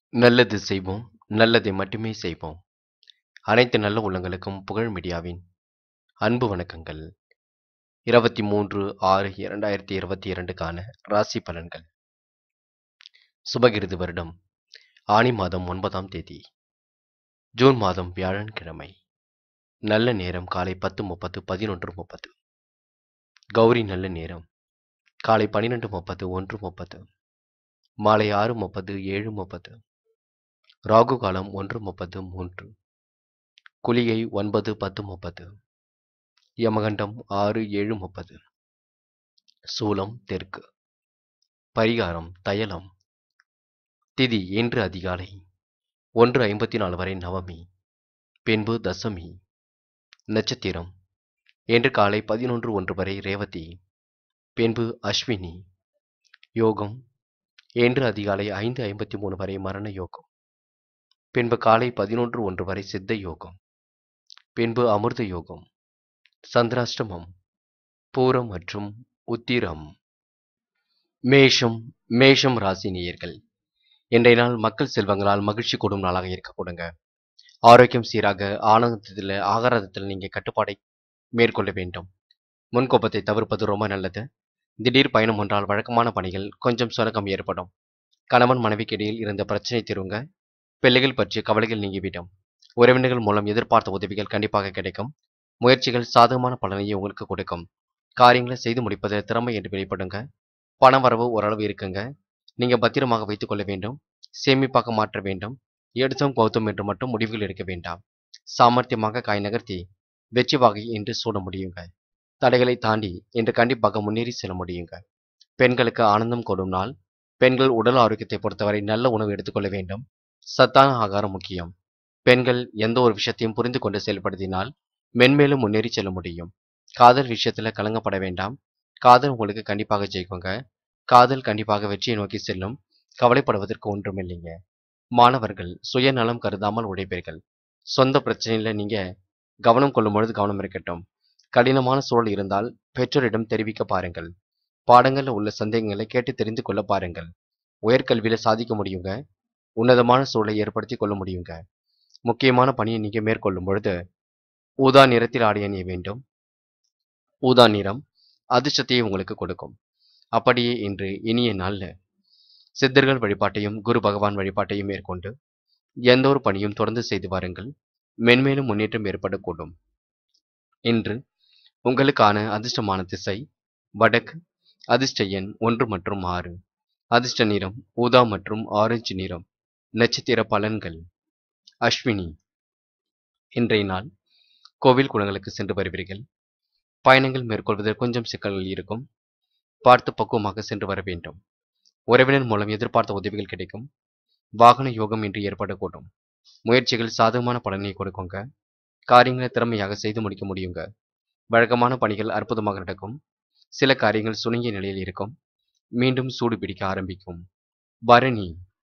நல்லது செய்வோம் நல்லதை மட்டுமே செய்வோம் அனைத்து நல்ல உள்ளங்களுக்கும் புகழ் மீடியாவின் அன்பு வணக்கங்கள் இருபத்தி மூன்று ஆறு இரண்டாயிரத்தி இருபத்தி இரண்டுக்கான ராசி பலன்கள் சுபகிருது வருடம் ஆனி மாதம் ஒன்பதாம் தேதி ஜூன் மாதம் வியாழன்கிழமை நல்ல நேரம் காலை பத்து முப்பது பதினொன்று முப்பது கௌரி நல்ல நேரம் காலை பன்னிரெண்டு முப்பது ஒன்று முப்பது மாலை ஆறு முப்பது ஏழு முப்பது ராகு காலம் ஒன்று முப்பது மூன்று குளிகை ஒன்பது பத்து முப்பது யமகண்டம் ஆறு ஏழு முப்பது சூலம் தெற்கு பரிகாரம் தயலம் திதி இன்று அதிகாலை ஒன்று ஐம்பத்தி நாலு வரை நவமி பின்பு தசமி நட்சத்திரம் இன்று காலை பதினொன்று ஒன்று வரை ரேவதி பின்பு அஸ்வினி யோகம் இன்று அதிகாலை ஐந்து ஐம்பத்தி மூணு வரை மரண யோகம் பின்பு காலை பதினொன்று ஒன்று வரை சித்த யோகம் பின்பு அமிர்த யோகம் சந்திராஷ்டமம் பூரம் மற்றும் உத்திரம் மேஷம் மேஷம் ராசி நேயர்கள் இன்றைய நாள் மக்கள் செல்வங்களால் மகிழ்ச்சி கூடும் நாளாக இருக்க கொடுங்க ஆரோக்கியம் சீராக ஆனந்தத்தில் ஆகாரத்தில் நீங்கள் கட்டுப்பாடை மேற்கொள்ள வேண்டும் முன்கோபத்தை தவிர்ப்பது ரொம்ப நல்லது திடீர் பயணம் ஒன்றால் வழக்கமான பணிகள் கொஞ்சம் சுணக்கம் ஏற்படும் கணவன் மனைவிக்கு இடையில் இருந்த பிரச்சனை தீருங்க பிள்ளைகள் பற்றிய கவலைகள் நீங்கிவிடும் உறவினர்கள் மூலம் எதிர்பார்த்த உதவிகள் கண்டிப்பாக கிடைக்கும் முயற்சிகள் சாதகமான பலனையை உங்களுக்கு கொடுக்கும் காரியங்களை செய்து முடிப்பது திறமை என்று வெளிப்படுங்க பண வரவு ஓரளவு இருக்குங்க நீங்க பத்திரமாக வைத்துக் கொள்ள வேண்டும் சேமிப்பாக மாற்ற வேண்டும் எடுத்தும் கௌத்தம் என்று மட்டும் முடிவுகள் எடுக்க வேண்டாம் சாமர்த்தியமாக காய் நகர்த்தி வெற்றி வகை என்று சூட முடியுங்க தடைகளை தாண்டி இன்று கண்டிப்பாக முன்னேறி செல்ல முடியுங்க பெண்களுக்கு ஆனந்தம் கொடும் நாள் பெண்கள் உடல் ஆரோக்கியத்தை பொறுத்தவரை நல்ல உணவு எடுத்துக்கொள்ள வேண்டும் சத்தான ஆகாரம் முக்கியம் பெண்கள் எந்த ஒரு விஷயத்தையும் புரிந்து கொண்டு செயல்படுத்தினால் மென்மேலும் முன்னேறி செல்ல முடியும் காதல் விஷயத்துல கலங்கப்பட வேண்டாம் காதல் உங்களுக்கு கண்டிப்பாக ஜெயிக்குங்க காதல் கண்டிப்பாக வெற்றியை நோக்கி செல்லும் கவலைப்படுவதற்கு ஒன்றுமில்லைங்க மாணவர்கள் சுயநலம் கருதாமல் உழைப்பீர்கள் சொந்த பிரச்சனையில நீங்க கவனம் கொள்ளும் பொழுது கவனம் இருக்கட்டும் கடினமான சூழல் இருந்தால் பெற்றோரிடம் தெரிவிக்க பாருங்கள் பாடங்கள்ல உள்ள சந்தேகங்களை கேட்டு தெரிந்து கொள்ள பாருங்கள் உயர்கல்வியில சாதிக்க முடியுங்க உன்னதமான சூழலை ஏற்படுத்தி கொள்ள முடியுங்க முக்கியமான பணியை நீங்க மேற்கொள்ளும் பொழுது ஊதா நிறத்தில் ஆடை அணிய வேண்டும் ஊதா நிறம் அதிர்ஷ்டத்தையே உங்களுக்கு கொடுக்கும் அப்படியே இன்று இனிய நாள்ல சித்தர்கள் வழிபாட்டையும் குரு பகவான் வழிபாட்டையும் மேற்கொண்டு எந்த ஒரு பணியும் தொடர்ந்து செய்து வாருங்கள் மென்மேலும் முன்னேற்றம் ஏற்படக்கூடும் இன்று உங்களுக்கான அதிர்ஷ்டமான திசை வடக்கு அதிர்ஷ்ட எண் ஒன்று மற்றும் ஆறு அதிர்ஷ்ட நிறம் ஊதா மற்றும் ஆரஞ்சு நிறம் நட்சத்திர பலன்கள் அஸ்வினி இன்றைய நாள் கோவில் குளங்களுக்கு சென்று வருவீர்கள் பயணங்கள் மேற்கொள்வதில் கொஞ்சம் சிக்கல்கள் இருக்கும் பார்த்து பக்குவமாக சென்று வர வேண்டும் உறவினர் மூலம் எதிர்பார்த்த உதவிகள் கிடைக்கும் வாகன யோகம் இன்று ஏற்படக்கூடும் முயற்சிகள் சாதகமான பலனை கொடுக்குங்க காரியங்களை திறமையாக செய்து முடிக்க முடியுங்க வழக்கமான பணிகள் அற்புதமாக நடக்கும் சில காரியங்கள் சுணங்கிய நிலையில் இருக்கும் மீண்டும் சூடு பிடிக்க ஆரம்பிக்கும் பரணி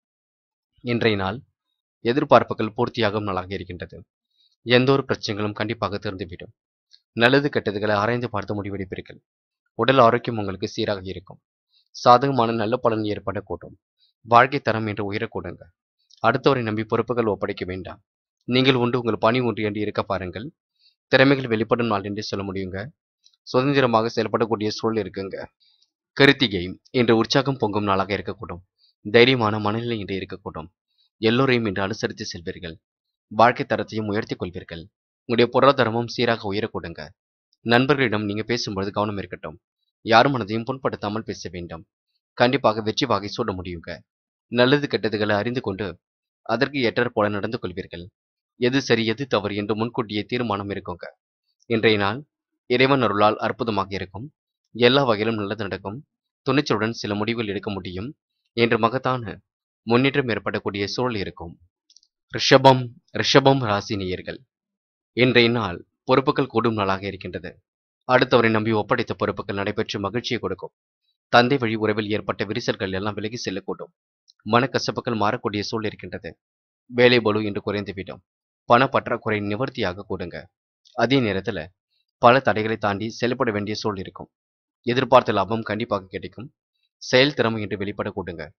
இன்றைய நாள் எதிர்பார்ப்புகள் பூர்த்தியாகும் நாளாக இருக்கின்றது எந்த ஒரு பிரச்சனைகளும் கண்டிப்பாக திறந்துவிடும் நல்லது கெட்டதுகளை ஆராய்ந்து பார்த்து முடிவெடுப்பீர்கள் உடல் ஆரோக்கியம் உங்களுக்கு சீராக இருக்கும் சாதகமான நல்ல பலன் ஏற்படக்கூடும் வாழ்க்கை தரம் என்று உயரக்கூடுங்க அடுத்தவரை நம்பி பொறுப்புகள் ஒப்படைக்க வேண்டாம் நீங்கள் உண்டு உங்கள் பணி ஒன்று என்று இருக்க பாருங்கள் திறமைகள் வெளிப்படும் நாள் என்று சொல்ல முடியுங்க சுதந்திரமாக செயல்படக்கூடிய சூழல் இருக்குங்க கருத்திகை இன்று உற்சாகம் பொங்கும் நாளாக இருக்கக்கூடும் தைரியமான மனநிலை இன்று இருக்கக்கூடும் எல்லோரையும் இன்று அனுசரித்து செல்வீர்கள் வாழ்க்கை தரத்தையும் உயர்த்தி கொள்வீர்கள் உங்களுடைய பொருளாதாரமும் சீராக உயரக்கூடுங்க நண்பர்களிடம் நீங்க பேசும்பொழுது கவனம் இருக்கட்டும் யார் மனதையும் புண்படுத்தாமல் பேச வேண்டும் கண்டிப்பாக வெற்றி வாகை சூட முடியுங்க நல்லது கெட்டதுகளை அறிந்து கொண்டு அதற்கு ஏற்றாற் போல நடந்து கொள்வீர்கள் எது சரி எது தவறு என்று முன்கூட்டியே தீர்மானம் இருக்குங்க இன்றைய நாள் இறைவன் அருளால் அற்புதமாக இருக்கும் எல்லா வகையிலும் நல்லது நடக்கும் துணிச்சலுடன் சில முடிவுகள் எடுக்க முடியும் என்று மகத்தான முன்னேற்றம் ஏற்படக்கூடிய சூழல் இருக்கும் ரிஷபம் ரிஷபம் ராசி நேயர்கள் இன்றைய நாள் பொறுப்புகள் கூடும் நாளாக இருக்கின்றது அடுத்தவரை நம்பி ஒப்படைத்த பொறுப்புகள் நடைபெற்று மகிழ்ச்சியை கொடுக்கும் தந்தை வழி உறவில் ஏற்பட்ட விரிசல்கள் எல்லாம் விலகி செல்லக்கூடும் மனக்கசப்புகள் மாறக்கூடிய சூழல் இருக்கின்றது வேலை பலு என்று குறைந்துவிடும் பண பற்றாக்குறை நிவர்த்தியாக கூடுங்க அதே நேரத்துல பல தடைகளை தாண்டி செயல்பட வேண்டிய சூழல் இருக்கும் எதிர்பார்த்த லாபம் கண்டிப்பாக கிடைக்கும் செயல் திறமை என்று வெளிப்பட கூடுங்க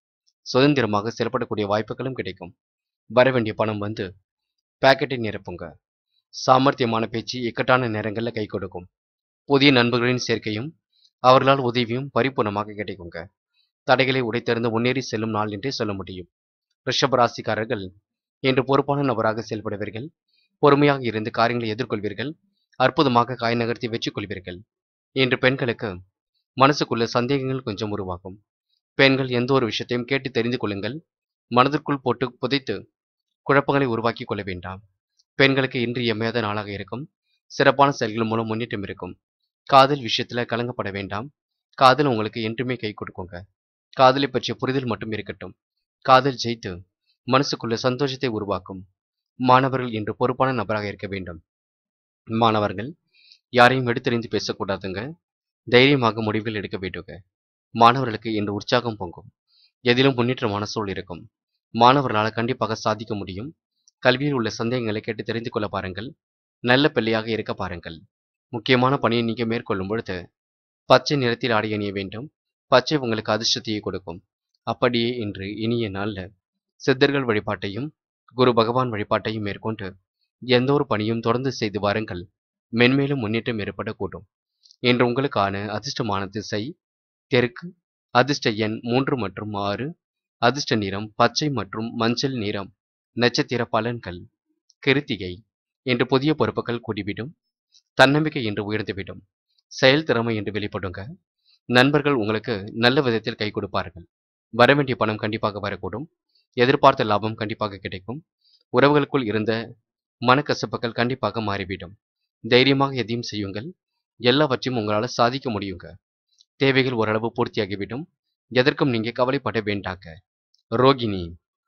சுதந்திரமாக செயல்படக்கூடிய வாய்ப்புகளும் கிடைக்கும் வர வேண்டிய பணம் வந்து பாக்கெட்டை நிரப்புங்க சாமர்த்தியமான பேச்சு இக்கட்டான நேரங்களில் கை கொடுக்கும் புதிய நண்பர்களின் சேர்க்கையும் அவர்களால் உதவியும் பரிபூர்ணமாக கிடைக்குங்க தடைகளை உடைத்தெறிந்து முன்னேறி செல்லும் நாள் என்றே சொல்ல முடியும் ரிஷபராசிக்காரர்கள் இன்று பொறுப்பான நபராக செயல்படுவீர்கள் பொறுமையாக இருந்து காரியங்களை எதிர்கொள்வீர்கள் அற்புதமாக காய் நகர்த்தி வெற்றி கொள்வீர்கள் இன்று பெண்களுக்கு மனசுக்குள்ள சந்தேகங்கள் கொஞ்சம் உருவாகும் பெண்கள் எந்த ஒரு விஷயத்தையும் கேட்டு தெரிந்து கொள்ளுங்கள் மனதிற்குள் போட்டு புதைத்து குழப்பங்களை உருவாக்கி கொள்ள வேண்டாம் பெண்களுக்கு இன்று எம்மையாத நாளாக இருக்கும் சிறப்பான செயல்கள் மூலம் முன்னேற்றம் இருக்கும் காதல் விஷயத்துல கலங்கப்பட வேண்டாம் காதல் உங்களுக்கு என்றுமே கை கொடுக்குங்க காதலை பற்றிய புரிதல் மட்டும் இருக்கட்டும் காதல் ஜெயித்து மனசுக்குள்ள சந்தோஷத்தை உருவாக்கும் மாணவர்கள் இன்று பொறுப்பான நபராக இருக்க வேண்டும் மாணவர்கள் யாரையும் எடுத்தறிந்து பேசக்கூடாதுங்க தைரியமாக முடிவுகள் எடுக்க வேண்டுங்க மாணவர்களுக்கு இன்று உற்சாகம் பொங்கும் எதிலும் முன்னேற்றமான சூழல் இருக்கும் மாணவர்களால் கண்டிப்பாக சாதிக்க முடியும் கல்வியில் உள்ள சந்தேகங்களை கேட்டு தெரிந்து கொள்ள பாருங்கள் நல்ல பிள்ளையாக இருக்க பாருங்கள் முக்கியமான பணியை நீங்க மேற்கொள்ளும் பொழுது பச்சை நிறத்தில் ஆடை அணிய வேண்டும் பச்சை உங்களுக்கு அதிர்ஷ்டத்தையே கொடுக்கும் அப்படியே இன்று இனிய நாள்ல சித்தர்கள் வழிபாட்டையும் குரு பகவான் வழிபாட்டையும் மேற்கொண்டு எந்த ஒரு பணியும் தொடர்ந்து செய்து வாருங்கள் மென்மேலும் முன்னேற்றம் ஏற்படக்கூடும் இன்று உங்களுக்கான அதிர்ஷ்டமான திசை தெற்கு அதிர்ஷ்ட எண் மூன்று மற்றும் ஆறு அதிர்ஷ்ட நிறம் பச்சை மற்றும் மஞ்சள் நிறம் நட்சத்திர பலன்கள் கிருத்திகை என்று புதிய பொறுப்புகள் கூடிவிடும் தன்னம்பிக்கை என்று உயர்ந்துவிடும் செயல் திறமை என்று வெளிப்படுங்க நண்பர்கள் உங்களுக்கு நல்ல விதத்தில் கை கொடுப்பார்கள் வரவேண்டிய பணம் கண்டிப்பாக வரக்கூடும் எதிர்பார்த்த லாபம் கண்டிப்பாக கிடைக்கும் உறவுகளுக்குள் இருந்த மனக்கசப்புகள் கண்டிப்பாக மாறிவிடும் தைரியமாக எதையும் செய்யுங்கள் எல்லாவற்றையும் உங்களால் சாதிக்க முடியுங்க தேவைகள் ஓரளவு பூர்த்தியாகிவிடும் எதற்கும் நீங்க கவலைப்பட வேண்டாங்க ரோகிணி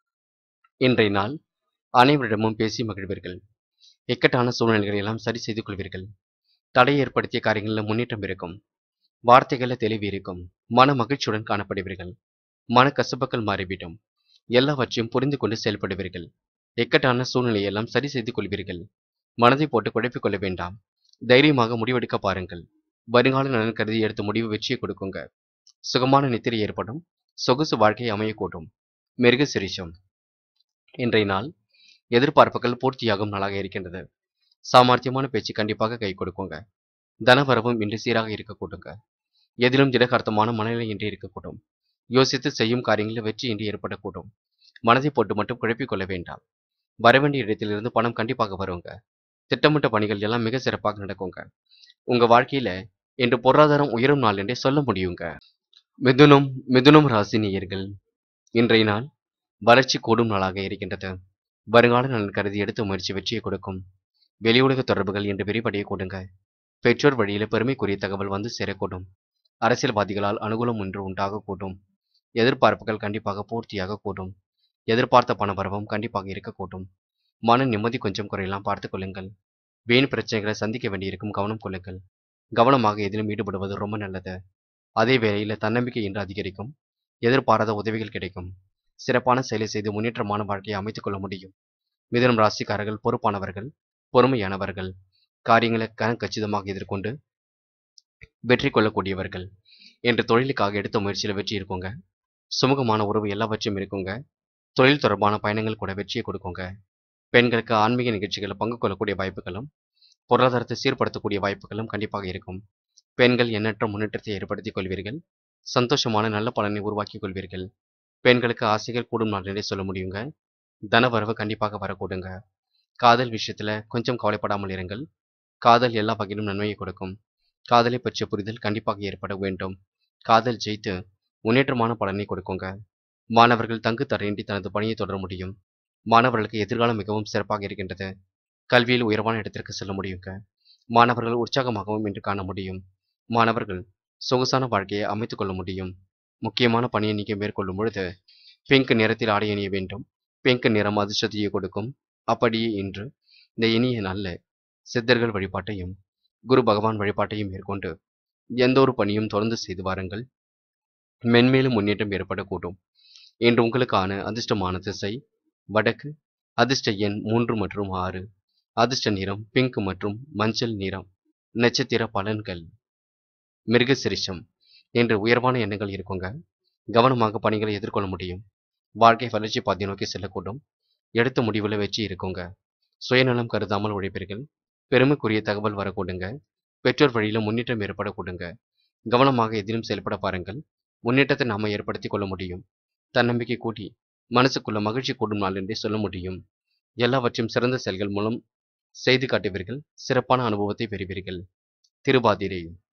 இன்றைய நாள் அனைவரிடமும் பேசி மகிழ்வீர்கள் இக்கட்டான சூழ்நிலைகளை எல்லாம் சரி செய்து கொள்வீர்கள் தடை ஏற்படுத்திய காரியங்களில் முன்னேற்றம் இருக்கும் வார்த்தைகளில் தெளிவு இருக்கும் மன மகிழ்ச்சியுடன் காணப்படுவீர்கள் மனக்கசப்புகள் மாறிவிடும் எல்லாவற்றையும் புரிந்து கொண்டு செயல்படுவீர்கள் இக்கட்டான சூழ்நிலையெல்லாம் சரி செய்து கொள்வீர்கள் மனதை போட்டு குழப்பிக் கொள்ள வேண்டாம் தைரியமாக முடிவெடுக்க பாருங்கள் வருங்கால நலன் கருதி எடுத்த முடிவு வெற்றியை கொடுக்குங்க சுகமான நித்திரை ஏற்படும் சொகுசு வாழ்க்கை அமையக்கூடும் மிருக சிரிஷம் இன்றைய நாள் எதிர்பார்ப்புகள் பூர்த்தியாகும் நாளாக இருக்கின்றது சாமர்த்தியமான பேச்சு கண்டிப்பாக கை கொடுக்குங்க தனவரவும் இன்று சீராக இருக்கக்கூடுங்க எதிலும் திடகார்த்தமான மனநிலை இன்றி இருக்கக்கூடும் யோசித்து செய்யும் காரியங்களில் வெற்றி இன்றி ஏற்படக்கூடும் மனதை போட்டு மட்டும் குழப்பிக் கொள்ள வேண்டாம் வரவேண்டிய இடத்திலிருந்து பணம் கண்டிப்பாக வருங்க திட்டமிட்ட பணிகள் எல்லாம் மிக சிறப்பாக நடக்குங்க உங்க வாழ்க்கையில இன்று பொருளாதாரம் உயரும் நாள் என்றே சொல்ல முடியுங்க மிதுனம் மிதுனம் ராசி நேயர்கள் இன்றைய நாள் வளர்ச்சி கூடும் நாளாக இருக்கின்றது வருங்கால நலன் கருதி எடுத்த முயற்சி வெற்றியை கொடுக்கும் வெளியுலக தொடர்புகள் இன்று விரிவடைய கூடுங்க பெற்றோர் வழியில பெருமைக்குரிய தகவல் வந்து சேரக்கூடும் அரசியல்வாதிகளால் அனுகூலம் ஒன்று உண்டாகக்கூடும் எதிர்பார்ப்புகள் கண்டிப்பாக பூர்த்தியாக கூடும் எதிர்பார்த்த பணவரவும் கண்டிப்பாக இருக்கக்கூடும் மன நிம்மதி கொஞ்சம் குறையலாம் பார்த்துக் கொள்ளுங்கள் வீண் பிரச்சனைகளை சந்திக்க வேண்டியிருக்கும் கவனம் கொள்ளுங்கள் கவனமாக எதிலும் ஈடுபடுவது ரொம்ப நல்லது அதே வேளையில் தன்னம்பிக்கை இன்று அதிகரிக்கும் எதிர்பாராத உதவிகள் கிடைக்கும் சிறப்பான செயலை செய்து முன்னேற்றமான வாழ்க்கையை அமைத்துக் கொள்ள முடியும் மிதனம் ராசிக்காரர்கள் பொறுப்பானவர்கள் பொறுமையானவர்கள் காரியங்களை கச்சிதமாக எதிர்கொண்டு வெற்றி கொள்ளக்கூடியவர்கள் என்று தொழிலுக்காக எடுத்த முயற்சியில் வெற்றி இருக்குங்க சுமூகமான உறவு எல்லாவற்றையும் இருக்குங்க தொழில் தொடர்பான பயணங்கள் கூட வெற்றியை கொடுக்குங்க பெண்களுக்கு ஆன்மீக நிகழ்ச்சிகளில் பங்கு கொள்ளக்கூடிய வாய்ப்புகளும் பொருளாதாரத்தை சீர்படுத்தக்கூடிய வாய்ப்புகளும் கண்டிப்பாக இருக்கும் பெண்கள் எண்ணற்ற முன்னேற்றத்தை ஏற்படுத்திக் கொள்வீர்கள் சந்தோஷமான நல்ல பலனை உருவாக்கிக் கொள்வீர்கள் பெண்களுக்கு ஆசைகள் கூடும் நாள் என்றே சொல்ல முடியுங்க தனவரவு கண்டிப்பாக வரக்கூடுங்க காதல் விஷயத்துல கொஞ்சம் கவலைப்படாமல் இருங்கள் காதல் எல்லா வகையிலும் நன்மையை கொடுக்கும் காதலை பற்றிய புரிதல் கண்டிப்பாக ஏற்பட வேண்டும் காதல் ஜெயித்து முன்னேற்றமான பலனை கொடுக்குங்க மாணவர்கள் தங்கு தடையின்றி தனது பணியை தொடர முடியும் மாணவர்களுக்கு எதிர்காலம் மிகவும் சிறப்பாக இருக்கின்றது கல்வியில் உயர்வான இடத்திற்கு செல்ல முடியுங்க மாணவர்கள் உற்சாகமாகவும் இன்று காண முடியும் மாணவர்கள் சொகுசான வாழ்க்கையை அமைத்துக் கொள்ள முடியும் முக்கியமான பணியை நீங்க மேற்கொள்ளும் பொழுது பிங்க் நிறத்தில் ஆடை அணிய வேண்டும் பிங்க் நிறம் அதிர்ஷ்டத்தையே கொடுக்கும் அப்படியே இன்று இந்த இனிய நல்ல சித்தர்கள் வழிபாட்டையும் குரு பகவான் வழிபாட்டையும் மேற்கொண்டு எந்த ஒரு பணியும் தொடர்ந்து செய்து வாருங்கள் மென்மேலும் முன்னேற்றம் ஏற்படக்கூடும் இன்று உங்களுக்கான அதிர்ஷ்டமான திசை வடக்கு அதிர்ஷ்ட எண் மூன்று மற்றும் ஆறு அதிர்ஷ்ட நிறம் பிங்க் மற்றும் மஞ்சள் நிறம் நட்சத்திர பலன்கள் மிருக சிரிஷம் என்று உயர்வான எண்ணங்கள் இருக்குங்க கவனமாக பணிகளை எதிர்கொள்ள முடியும் வாழ்க்கை வளர்ச்சி பாதை நோக்கி செல்லக்கூடும் எடுத்த முடிவுல வெற்றி இருக்குங்க சுயநலம் கருதாமல் உழைப்பீர்கள் பெருமைக்குரிய தகவல் வரக்கூடுங்க பெற்றோர் வழியில முன்னேற்றம் ஏற்படக்கூடுங்க கவனமாக எதிலும் செயல்பட பாருங்கள் முன்னேற்றத்தை நாம ஏற்படுத்தி கொள்ள முடியும் தன்னம்பிக்கை கூட்டி மனசுக்குள்ள மகிழ்ச்சி கூடும் நாள் என்றே சொல்ல முடியும் எல்லாவற்றையும் சிறந்த செயல்கள் மூலம் செய்து காட்டுவீர்கள் சிறப்பான அனுபவத்தை பெறுவீர்கள் திருபாதிரை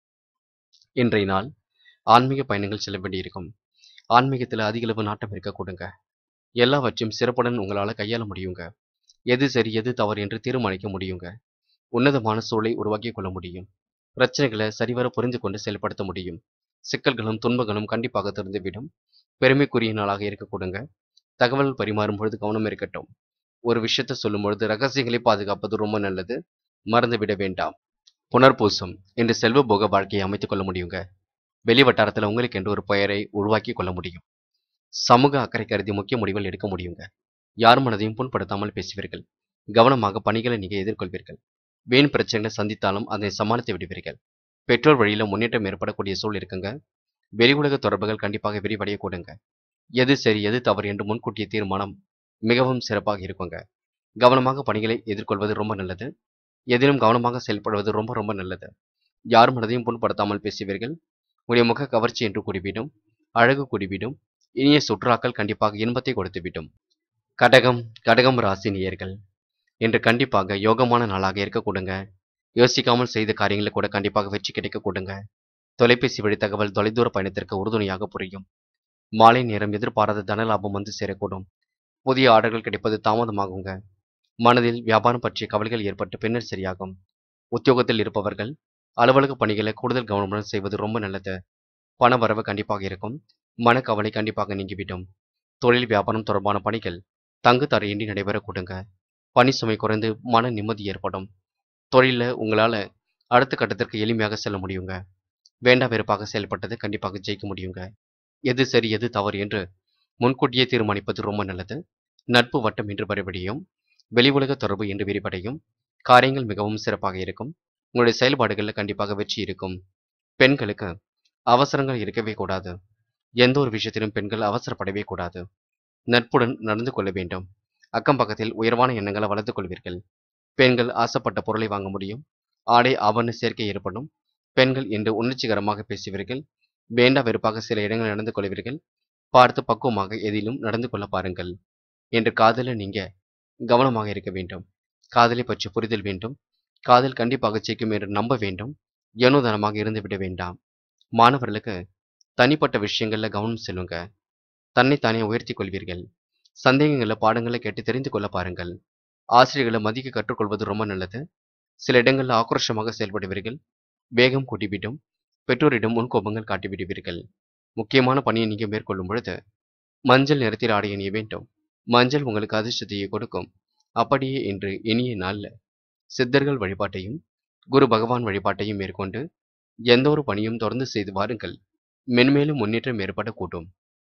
இன்றைய நாள் ஆன்மீக பயணங்கள் செல்ல வேண்டியிருக்கும் ஆன்மீகத்தில் அதிகளவு நாட்டம் இருக்க கொடுங்க எல்லாவற்றையும் சிறப்புடன் உங்களால் கையாள முடியுங்க எது சரி எது தவறு என்று தீர்மானிக்க முடியுங்க உன்னதமான சூழலை உருவாக்கி கொள்ள முடியும் பிரச்சனைகளை சரிவர புரிந்து கொண்டு செயல்படுத்த முடியும் சிக்கல்களும் துன்பங்களும் கண்டிப்பாக திறந்துவிடும் பெருமைக்குரிய நாளாக இருக்க கொடுங்க தகவல் பரிமாறும் பொழுது கவனம் இருக்கட்டும் ஒரு விஷயத்த சொல்லும் பொழுது ரகசியங்களை பாதுகாப்பது ரொம்ப நல்லது மறந்து விட வேண்டாம் புனர்பூசம் என்று செல்வ போக வாழ்க்கையை அமைத்துக் கொள்ள முடியுங்க வெளி வட்டாரத்தில் உங்களுக்கு என்று ஒரு பெயரை உருவாக்கி கொள்ள முடியும் சமூக அக்கறை கருதி முக்கிய முடிவுகள் எடுக்க முடியுங்க யார் மனதையும் புண்படுத்தாமல் பேசுவீர்கள் கவனமாக பணிகளை நீங்க எதிர்கொள்வீர்கள் வீண் பிரச்சனைகளை சந்தித்தாலும் அதை சமாளித்து விடுவீர்கள் பெற்றோர் வழியில முன்னேற்றம் ஏற்படக்கூடிய சூழல் இருக்குங்க வெளி உலக தொடர்புகள் கண்டிப்பாக விரிவடைய கூடுங்க எது சரி எது தவறு என்று முன்கூட்டிய தீர்மானம் மிகவும் சிறப்பாக இருக்குங்க கவனமாக பணிகளை எதிர்கொள்வது ரொம்ப நல்லது எதிலும் கவனமாக செயல்படுவது ரொம்ப ரொம்ப நல்லது யார் மனதையும் புண்படுத்தாமல் பேசுவீர்கள் உடைய முக கவர்ச்சி என்று கூறிவிடும் அழகு கூடிவிடும் இனிய சுற்றுலாக்கள் கண்டிப்பாக இன்பத்தை கொடுத்துவிடும் கடகம் கடகம் ராசி நேயர்கள் இன்று கண்டிப்பாக யோகமான நாளாக இருக்க கொடுங்க யோசிக்காமல் செய்த காரியங்களை கூட கண்டிப்பாக வெற்றி கிடைக்க கொடுங்க தொலைபேசி வழி தகவல் தொலைதூர பயணத்திற்கு உறுதுணையாக புரியும் மாலை நேரம் எதிர்பாராத தன லாபம் வந்து சேரக்கூடும் புதிய ஆர்டர்கள் கிடைப்பது தாமதமாகுங்க மனதில் வியாபாரம் பற்றிய கவலைகள் ஏற்பட்டு பின்னர் சரியாகும் உத்தியோகத்தில் இருப்பவர்கள் அலுவலக பணிகளை கூடுதல் கவனமுடன் செய்வது ரொம்ப நல்லது பண வரவு கண்டிப்பாக இருக்கும் மனக்கவலை கண்டிப்பாக நீங்கிவிடும் தொழில் வியாபாரம் தொடர்பான பணிகள் தங்கு தடையின்றி நடைபெற கொடுங்க பணி சுமை குறைந்து மன நிம்மதி ஏற்படும் தொழிலில் உங்களால் அடுத்த கட்டத்திற்கு எளிமையாக செல்ல முடியுங்க வேண்டா வெறுப்பாக செயல்பட்டது கண்டிப்பாக ஜெயிக்க முடியுங்க எது சரி எது தவறு என்று முன்கூட்டியே தீர்மானிப்பது ரொம்ப நல்லது நட்பு வட்டம் என்று மறுபடியும் வெளி உலக தொடர்பு என்று விரிவடையும் காரியங்கள் மிகவும் சிறப்பாக இருக்கும் உங்களுடைய செயல்பாடுகளில் கண்டிப்பாக வெற்றி இருக்கும் பெண்களுக்கு அவசரங்கள் இருக்கவே கூடாது எந்த ஒரு விஷயத்திலும் பெண்கள் அவசரப்படவே கூடாது நட்புடன் நடந்து கொள்ள வேண்டும் அக்கம் பக்கத்தில் உயர்வான எண்ணங்களை வளர்த்துக் கொள்வீர்கள் பெண்கள் ஆசைப்பட்ட பொருளை வாங்க முடியும் ஆடை ஆபரண சேர்க்கை ஏற்படும் பெண்கள் என்று உணர்ச்சிகரமாக பேசுவீர்கள் வேண்டா வெறுப்பாக சில இடங்கள் நடந்து கொள்வீர்கள் பார்த்து பக்குவமாக எதிலும் நடந்து கொள்ள பாருங்கள் என்று காதல நீங்க கவனமாக இருக்க வேண்டும் காதலை பற்றி புரிதல் வேண்டும் காதல் கண்டிப்பாக ஜெயிக்கும் என்று நம்ப வேண்டும் ஏனோதனமாக இருந்து விட வேண்டாம் மாணவர்களுக்கு தனிப்பட்ட விஷயங்கள்ல கவனம் செல்லுங்க தன்னைத்தானே உயர்த்தி கொள்வீர்கள் சந்தேகங்களை பாடங்களை கேட்டு தெரிந்து கொள்ள பாருங்கள் ஆசிரியர்களை மதிக்க கற்றுக்கொள்வது ரொம்ப நல்லது சில இடங்களில் ஆக்ரோஷமாக செயல்படுவீர்கள் வேகம் கூட்டிவிடும் பெற்றோரிடம் முன்கோபங்கள் காட்டிவிடுவீர்கள் முக்கியமான பணியை நீங்க மேற்கொள்ளும் பொழுது மஞ்சள் நிறத்தில் ஆடை அணிய வேண்டும் மஞ்சள் உங்களுக்கு அதிர்ஷ்டத்தையே கொடுக்கும் அப்படியே இன்று இனிய நாள்ல சித்தர்கள் வழிபாட்டையும் குரு பகவான் வழிபாட்டையும் மேற்கொண்டு எந்த ஒரு பணியும் தொடர்ந்து செய்து வாருங்கள் மென்மேலும் முன்னேற்றம் ஏற்படக்கூடும்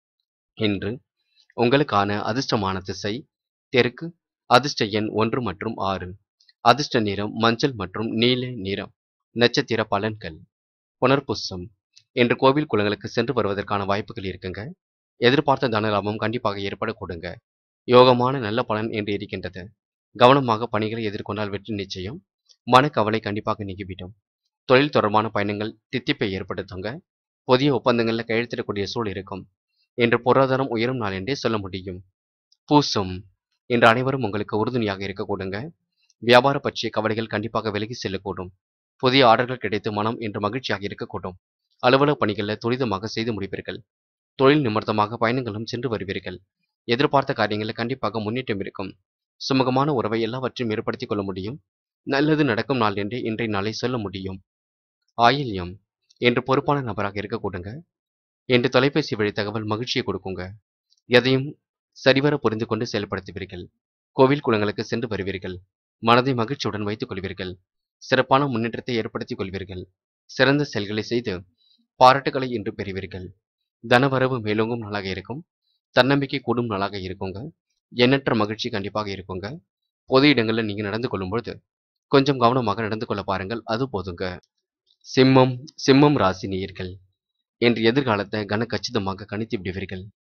இன்று உங்களுக்கான அதிர்ஷ்டமான திசை தெற்கு அதிர்ஷ்ட எண் ஒன்று மற்றும் ஆறு அதிர்ஷ்ட நிறம் மஞ்சள் மற்றும் நீல நிறம் நட்சத்திர பலன்கள் புனர்புஸ்ஸம் இன்று கோவில் குளங்களுக்கு சென்று வருவதற்கான வாய்ப்புகள் இருக்குங்க எதிர்பார்த்த தன லாபம் கண்டிப்பாக ஏற்பட கொடுங்க யோகமான நல்ல பலன் என்று இருக்கின்றது கவனமாக பணிகளை எதிர்கொண்டால் வெற்றி நிச்சயம் மனக்கவலை கண்டிப்பாக நீங்கிவிடும் தொழில் தொடர்பான பயணங்கள் தித்திப்பை ஏற்படுத்துங்க புதிய ஒப்பந்தங்களில் கையெழுத்திடக்கூடிய சூழல் இருக்கும் என்று பொருளாதாரம் உயரும் நாள் என்றே சொல்ல முடியும் பூசும் என்று அனைவரும் உங்களுக்கு உறுதுணையாக இருக்க கொடுங்க வியாபார பற்றிய கவலைகள் கண்டிப்பாக விலகி செல்லக்கூடும் புதிய ஆர்டர்கள் கிடைத்து மனம் என்று மகிழ்ச்சியாக இருக்கக்கூடும் அலுவலக பணிகளில் துரிதமாக செய்து முடிப்பீர்கள் தொழில் நிமித்தமாக பயணங்களும் சென்று வருவீர்கள் எதிர்பார்த்த காரியங்களில் கண்டிப்பாக முன்னேற்றம் இருக்கும் சுமூகமான உறவை எல்லாவற்றையும் ஏற்படுத்திக் கொள்ள முடியும் நல்லது நடக்கும் நாள் என்று இன்றைய நாளை சொல்ல முடியும் ஆயில்யம் என்று பொறுப்பான நபராக இருக்க கொடுங்க என்று தொலைபேசி வழி தகவல் மகிழ்ச்சியை கொடுக்குங்க எதையும் சரிவர புரிந்து கொண்டு செயல்படுத்துவீர்கள் கோவில் குளங்களுக்கு சென்று வருவீர்கள் மனதை மகிழ்ச்சியுடன் வைத்துக் கொள்வீர்கள் சிறப்பான முன்னேற்றத்தை ஏற்படுத்திக் கொள்வீர்கள் சிறந்த செயல்களை செய்து பாராட்டுகளை இன்று பெறுவீர்கள் தனவரவு மேலோங்கும் நாளாக இருக்கும் தன்னம்பிக்கை கூடும் நாளாக இருக்குங்க எண்ணற்ற மகிழ்ச்சி கண்டிப்பாக இருக்குங்க பொது இடங்களில் நீங்க நடந்து கொள்ளும் பொழுது கொஞ்சம் கவனமாக நடந்து கொள்ள பாருங்கள் அது போதுங்க சிம்மம் சிம்மம் ராசி நேயர்கள் என்று எதிர்காலத்தை கன கச்சிதமாக கணித்து விடுவீர்கள்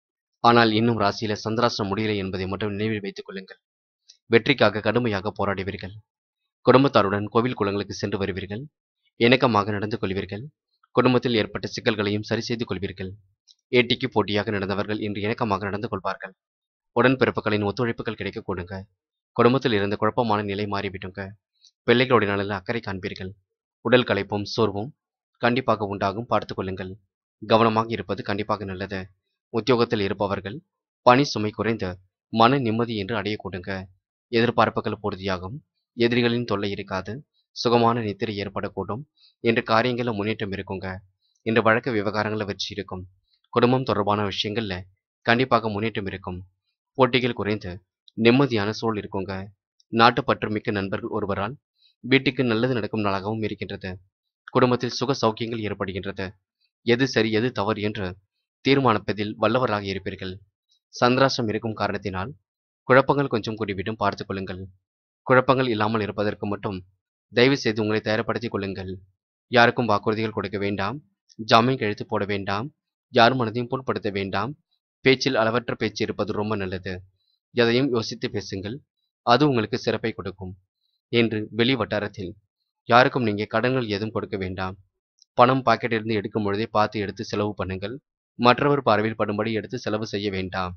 ஆனால் இன்னும் ராசியில சந்திராஷ்டிரம் முடியலை என்பதை மட்டும் நினைவில் வைத்துக் கொள்ளுங்கள் வெற்றிக்காக கடுமையாக போராடுவீர்கள் குடும்பத்தாருடன் கோவில் குளங்களுக்கு சென்று வருவீர்கள் இணக்கமாக நடந்து கொள்வீர்கள் குடும்பத்தில் ஏற்பட்ட சிக்கல்களையும் சரி செய்து கொள்வீர்கள் ஏட்டிக்கு போட்டியாக நடந்தவர்கள் இன்று இணக்கமாக நடந்து கொள்வார்கள் உடன்பிறப்புகளின் ஒத்துழைப்புகள் கிடைக்க கொடுங்க குடும்பத்தில் இருந்த குழப்பமான நிலை மாறிவிடுங்க பிள்ளைகளுடைய நலனில் அக்கறை காண்பீர்கள் உடல் களைப்பும் சோர்வும் கண்டிப்பாக உண்டாகும் பார்த்துக் கொள்ளுங்கள் கவனமாக இருப்பது கண்டிப்பாக நல்லது உத்தியோகத்தில் இருப்பவர்கள் பணி சுமை குறைந்து மன நிம்மதி என்று அடைய கொடுங்க எதிர்பார்ப்புகள் பூர்த்தியாகும் எதிரிகளின் தொல்லை இருக்காது சுகமான நித்திரை ஏற்படக்கூடும் என்ற காரியங்களில் முன்னேற்றம் இருக்குங்க இன்று வழக்கு விவகாரங்களில் வெற்றி இருக்கும் குடும்பம் தொடர்பான விஷயங்கள்ல கண்டிப்பாக முன்னேற்றம் இருக்கும் போட்டிகள் குறைந்து நிம்மதியான சூழல் இருக்குங்க நாட்டுப்பற்று மிக்க நண்பர்கள் ஒருவரால் வீட்டுக்கு நல்லது நடக்கும் நாளாகவும் இருக்கின்றது குடும்பத்தில் சுக சௌக்கியங்கள் ஏற்படுகின்றது எது சரி எது தவறு என்று தீர்மானிப்பதில் வல்லவராக இருப்பீர்கள் சந்திராஷ்டிரம் இருக்கும் காரணத்தினால் குழப்பங்கள் கொஞ்சம் கூடிவிடும் பார்த்துக் கொள்ளுங்கள் குழப்பங்கள் இல்லாமல் இருப்பதற்கு மட்டும் தயவு செய்து உங்களை தயார்படுத்திக் கொள்ளுங்கள் யாருக்கும் வாக்குறுதிகள் கொடுக்க வேண்டாம் ஜாமீன் கழித்து போட வேண்டாம் யார் மனதையும் புண்படுத்த வேண்டாம் பேச்சில் அளவற்ற பேச்சு இருப்பது ரொம்ப நல்லது எதையும் யோசித்து பேசுங்கள் அது உங்களுக்கு சிறப்பை கொடுக்கும் என்று வெளி வட்டாரத்தில் யாருக்கும் நீங்க கடன்கள் எதுவும் கொடுக்க வேண்டாம் பணம் பாக்கெட்டிலிருந்து எடுக்கும் பொழுதே பார்த்து எடுத்து செலவு பண்ணுங்கள் மற்றவர் பார்வையில் படும்படி எடுத்து செலவு செய்ய வேண்டாம்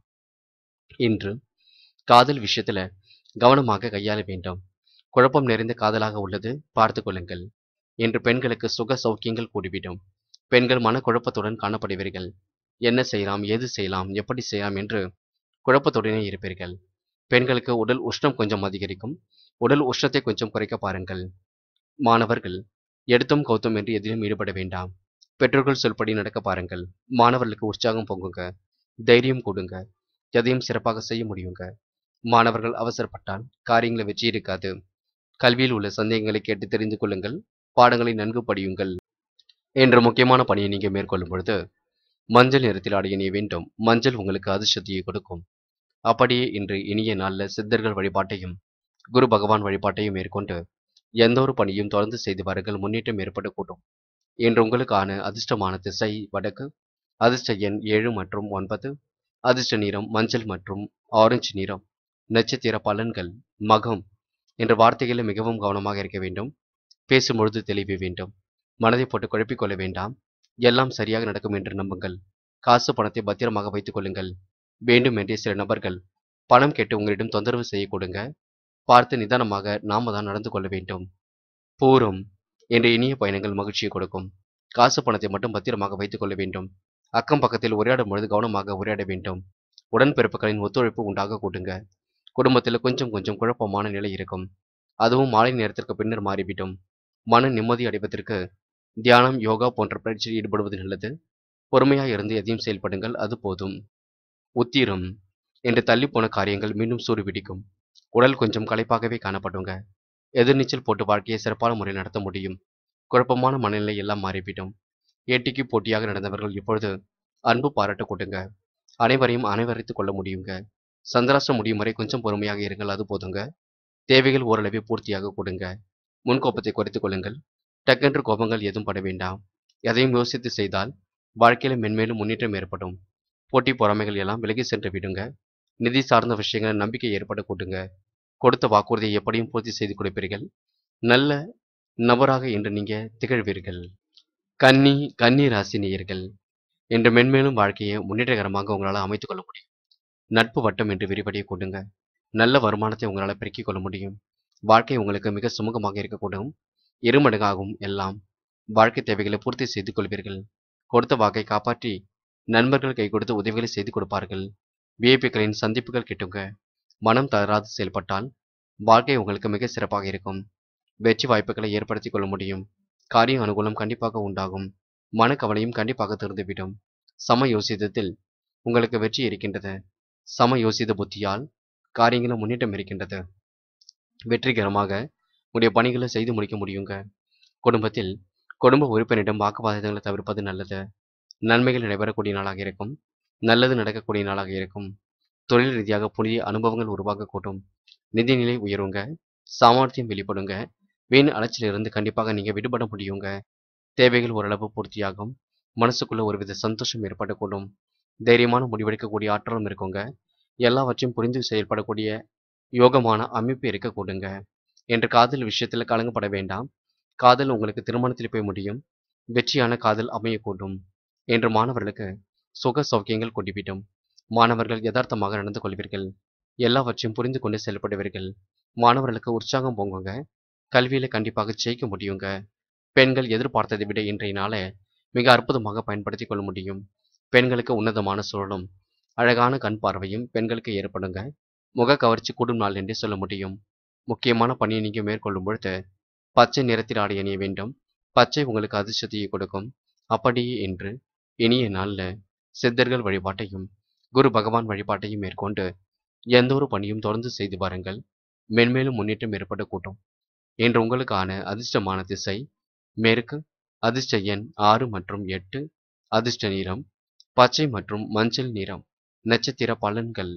இன்று காதல் விஷயத்துல கவனமாக கையாள வேண்டும் குழப்பம் நிறைந்த காதலாக உள்ளது பார்த்து கொள்ளுங்கள் இன்று பெண்களுக்கு சுக சௌக்கியங்கள் கூடிவிடும் பெண்கள் மனக்குழப்பத்துடன் காணப்படுவீர்கள் என்ன செய்யலாம் ஏது செய்யலாம் எப்படி செய்யலாம் என்று குழப்பத்துடனே இருப்பீர்கள் பெண்களுக்கு உடல் உஷ்ணம் கொஞ்சம் அதிகரிக்கும் உடல் உஷ்ணத்தை கொஞ்சம் குறைக்க பாருங்கள் மாணவர்கள் எடுத்தும் கௌத்தும் என்று எதிலும் ஈடுபட வேண்டாம் பெற்றோர்கள் சொல்படி நடக்க பாருங்கள் மாணவர்களுக்கு உற்சாகம் பொங்குங்க தைரியம் கொடுங்க எதையும் சிறப்பாக செய்ய முடியுங்க மாணவர்கள் அவசரப்பட்டால் காரியங்களை வெற்றி இருக்காது கல்வியில் உள்ள சந்தேகங்களை கேட்டு தெரிந்து கொள்ளுங்கள் பாடங்களை நன்கு படியுங்கள் என்ற முக்கியமான பணியை நீங்க மேற்கொள்ளும் பொழுது மஞ்சள் நிறத்தில் ஆடை அணிய வேண்டும் மஞ்சள் உங்களுக்கு அதிர்ஷ்டத்தையை கொடுக்கும் அப்படியே இன்று இனிய நாள்ல சித்தர்கள் வழிபாட்டையும் குரு பகவான் வழிபாட்டையும் மேற்கொண்டு எந்த ஒரு பணியும் தொடர்ந்து செய்து வாருங்கள் முன்னேற்றம் ஏற்படக்கூடும் இன்று உங்களுக்கான அதிர்ஷ்டமான திசை வடக்கு அதிர்ஷ்ட எண் ஏழு மற்றும் ஒன்பது அதிர்ஷ்ட நிறம் மஞ்சள் மற்றும் ஆரஞ்சு நிறம் நட்சத்திர பலன்கள் மகம் என்ற வார்த்தைகளில் மிகவும் கவனமாக இருக்க வேண்டும் பேசும்பொழுது தெளிவு வேண்டும் மனதை போட்டு குழப்பிக் கொள்ள வேண்டாம் எல்லாம் சரியாக நடக்கும் என்று நம்புங்கள் காசு பணத்தை பத்திரமாக வைத்துக் கொள்ளுங்கள் வேண்டுமென்றே சில நபர்கள் பணம் கேட்டு உங்களிடம் தொந்தரவு செய்ய கொடுங்க பார்த்து நிதானமாக நாம தான் நடந்து கொள்ள வேண்டும் பூரம் என்ற இனிய பயணங்கள் மகிழ்ச்சியை கொடுக்கும் காசு பணத்தை மட்டும் பத்திரமாக வைத்துக் கொள்ள வேண்டும் அக்கம் பக்கத்தில் உரையாடும் பொழுது கவனமாக உரையாட வேண்டும் உடன்பிறப்புகளின் ஒத்துழைப்பு உண்டாக கூட்டுங்க குடும்பத்தில் கொஞ்சம் கொஞ்சம் குழப்பமான நிலை இருக்கும் அதுவும் மாலை நேரத்திற்கு பின்னர் மாறிவிடும் மன நிம்மதி அடைவதற்கு தியானம் யோகா போன்ற பயிற்சியில் ஈடுபடுவது நல்லது பொறுமையாக இருந்து எதையும் செயல்படுங்கள் அது போதும் உத்திரம் என்று தள்ளிப்போன காரியங்கள் மீண்டும் சூடுபிடிக்கும் உடல் கொஞ்சம் களைப்பாகவே காணப்படுங்க எதிர்நீச்சல் போட்டு வாழ்க்கையை சிறப்பான முறையில் நடத்த முடியும் குழப்பமான மனநிலை எல்லாம் மாறிவிடும் ஏட்டிக்கு போட்டியாக நடந்தவர்கள் இப்பொழுது அன்பு பாராட்ட கூட்டுங்க அனைவரையும் அனைவரைத்துக் கொள்ள முடியுங்க சந்திராஷ்டிரம் முடியும் வரை கொஞ்சம் பொறுமையாக இருங்கள் அது போதுங்க தேவைகள் ஓரளவே பூர்த்தியாக கொடுங்க முன்கோப்பத்தை குறைத்துக் கொள்ளுங்கள் டக்கென்று கோபங்கள் எதுவும் பட வேண்டாம் எதையும் யோசித்து செய்தால் வாழ்க்கையில மென்மேலும் முன்னேற்றம் ஏற்படும் போட்டி பொறாமைகள் எல்லாம் விலகி சென்று விடுங்க நிதி சார்ந்த விஷயங்கள் நம்பிக்கை ஏற்பட கூட்டுங்க கொடுத்த வாக்குறுதியை எப்படியும் பூர்த்தி செய்து கொடுப்பீர்கள் நல்ல நபராக இன்று நீங்க திகழ்வீர்கள் கன்னி கன்னி ராசி நேயர்கள் இன்று மென்மேலும் வாழ்க்கையை முன்னேற்றகரமாக உங்களால் அமைத்துக் கொள்ள முடியும் நட்பு வட்டம் என்று விரிவடைய கூட்டுங்க நல்ல வருமானத்தை உங்களால் பெருக்கிக் கொள்ள முடியும் வாழ்க்கை உங்களுக்கு மிக சுமூகமாக இருக்கக்கூடும் இருமடங்காகும் எல்லாம் வாழ்க்கை தேவைகளை பூர்த்தி செய்து கொள்வீர்கள் கொடுத்த வாக்கை காப்பாற்றி நண்பர்கள் கை கொடுத்து உதவிகளை செய்து கொடுப்பார்கள் விஐபிக்களின் சந்திப்புகள் கிட்டுங்க மனம் தளராது செயல்பட்டால் வாழ்க்கை உங்களுக்கு மிக சிறப்பாக இருக்கும் வெற்றி வாய்ப்புகளை ஏற்படுத்திக் கொள்ள முடியும் காரிய அனுகூலம் கண்டிப்பாக உண்டாகும் மனக்கவலையும் கண்டிப்பாக திறந்துவிடும் சம யோசித்தத்தில் உங்களுக்கு வெற்றி இருக்கின்றது சம யோசித்த புத்தியால் காரியங்களும் முன்னேற்றம் இருக்கின்றது வெற்றிகரமாக உடைய பணிகளை செய்து முடிக்க முடியுங்க குடும்பத்தில் குடும்ப உறுப்பினரிடம் வாக்குவாதங்களை தவிர்ப்பது நல்லது நன்மைகள் நடைபெறக்கூடிய நாளாக இருக்கும் நல்லது நடக்கக்கூடிய நாளாக இருக்கும் தொழில் ரீதியாக புதிய அனுபவங்கள் உருவாகக்கூடும் நிதிநிலை உயருங்க சாமர்த்தியம் வெளிப்படுங்க வீண் அலைச்சலிருந்து கண்டிப்பாக நீங்க விடுபட முடியுங்க தேவைகள் ஓரளவு பூர்த்தியாகும் மனசுக்குள்ள ஒருவித சந்தோஷம் ஏற்படக்கூடும் தைரியமான முடிவெடுக்கக்கூடிய ஆற்றலும் இருக்குங்க எல்லாவற்றையும் புரிந்து செயல்படக்கூடிய யோகமான அமைப்பு இருக்க கொடுங்க என்று காதல் விஷயத்தில் கலங்கப்பட வேண்டாம் காதல் உங்களுக்கு திருமணத்தில் போய் முடியும் வெற்றியான காதல் அமையக்கூடும் என்று மாணவர்களுக்கு சுக சௌக்கியங்கள் கொட்டிவிடும் மாணவர்கள் யதார்த்தமாக நடந்து கொள்வீர்கள் எல்லாவற்றையும் புரிந்து கொண்டு செயல்படுவீர்கள் மாணவர்களுக்கு உற்சாகம் பொங்குங்க கல்வியில கண்டிப்பாக ஜெயிக்க முடியுங்க பெண்கள் எதிர்பார்த்ததை விட இன்றைய நாளை மிக அற்புதமாக பயன்படுத்தி கொள்ள முடியும் பெண்களுக்கு உன்னதமான சூழலும் அழகான கண் பார்வையும் பெண்களுக்கு ஏற்படுங்க முக கவர்ச்சி கூடும் நாள் என்றே சொல்ல முடியும் முக்கியமான பணியை நீங்க மேற்கொள்ளும் பொழுது பச்சை நிறத்தில் ஆடை அணிய வேண்டும் பச்சை உங்களுக்கு அதிர்ஷ்டத்தையே கொடுக்கும் அப்படியே என்று இனிய நாள்ல சித்தர்கள் வழிபாட்டையும் குரு பகவான் வழிபாட்டையும் மேற்கொண்டு எந்த ஒரு பணியும் தொடர்ந்து செய்து பாருங்கள் மென்மேலும் முன்னேற்றம் ஏற்பட கூட்டும் என்று உங்களுக்கான அதிர்ஷ்டமான திசை மேற்கு அதிர்ஷ்ட எண் ஆறு மற்றும் எட்டு அதிர்ஷ்ட நிறம் பச்சை மற்றும் மஞ்சள் நிறம் நட்சத்திர பலன்கள்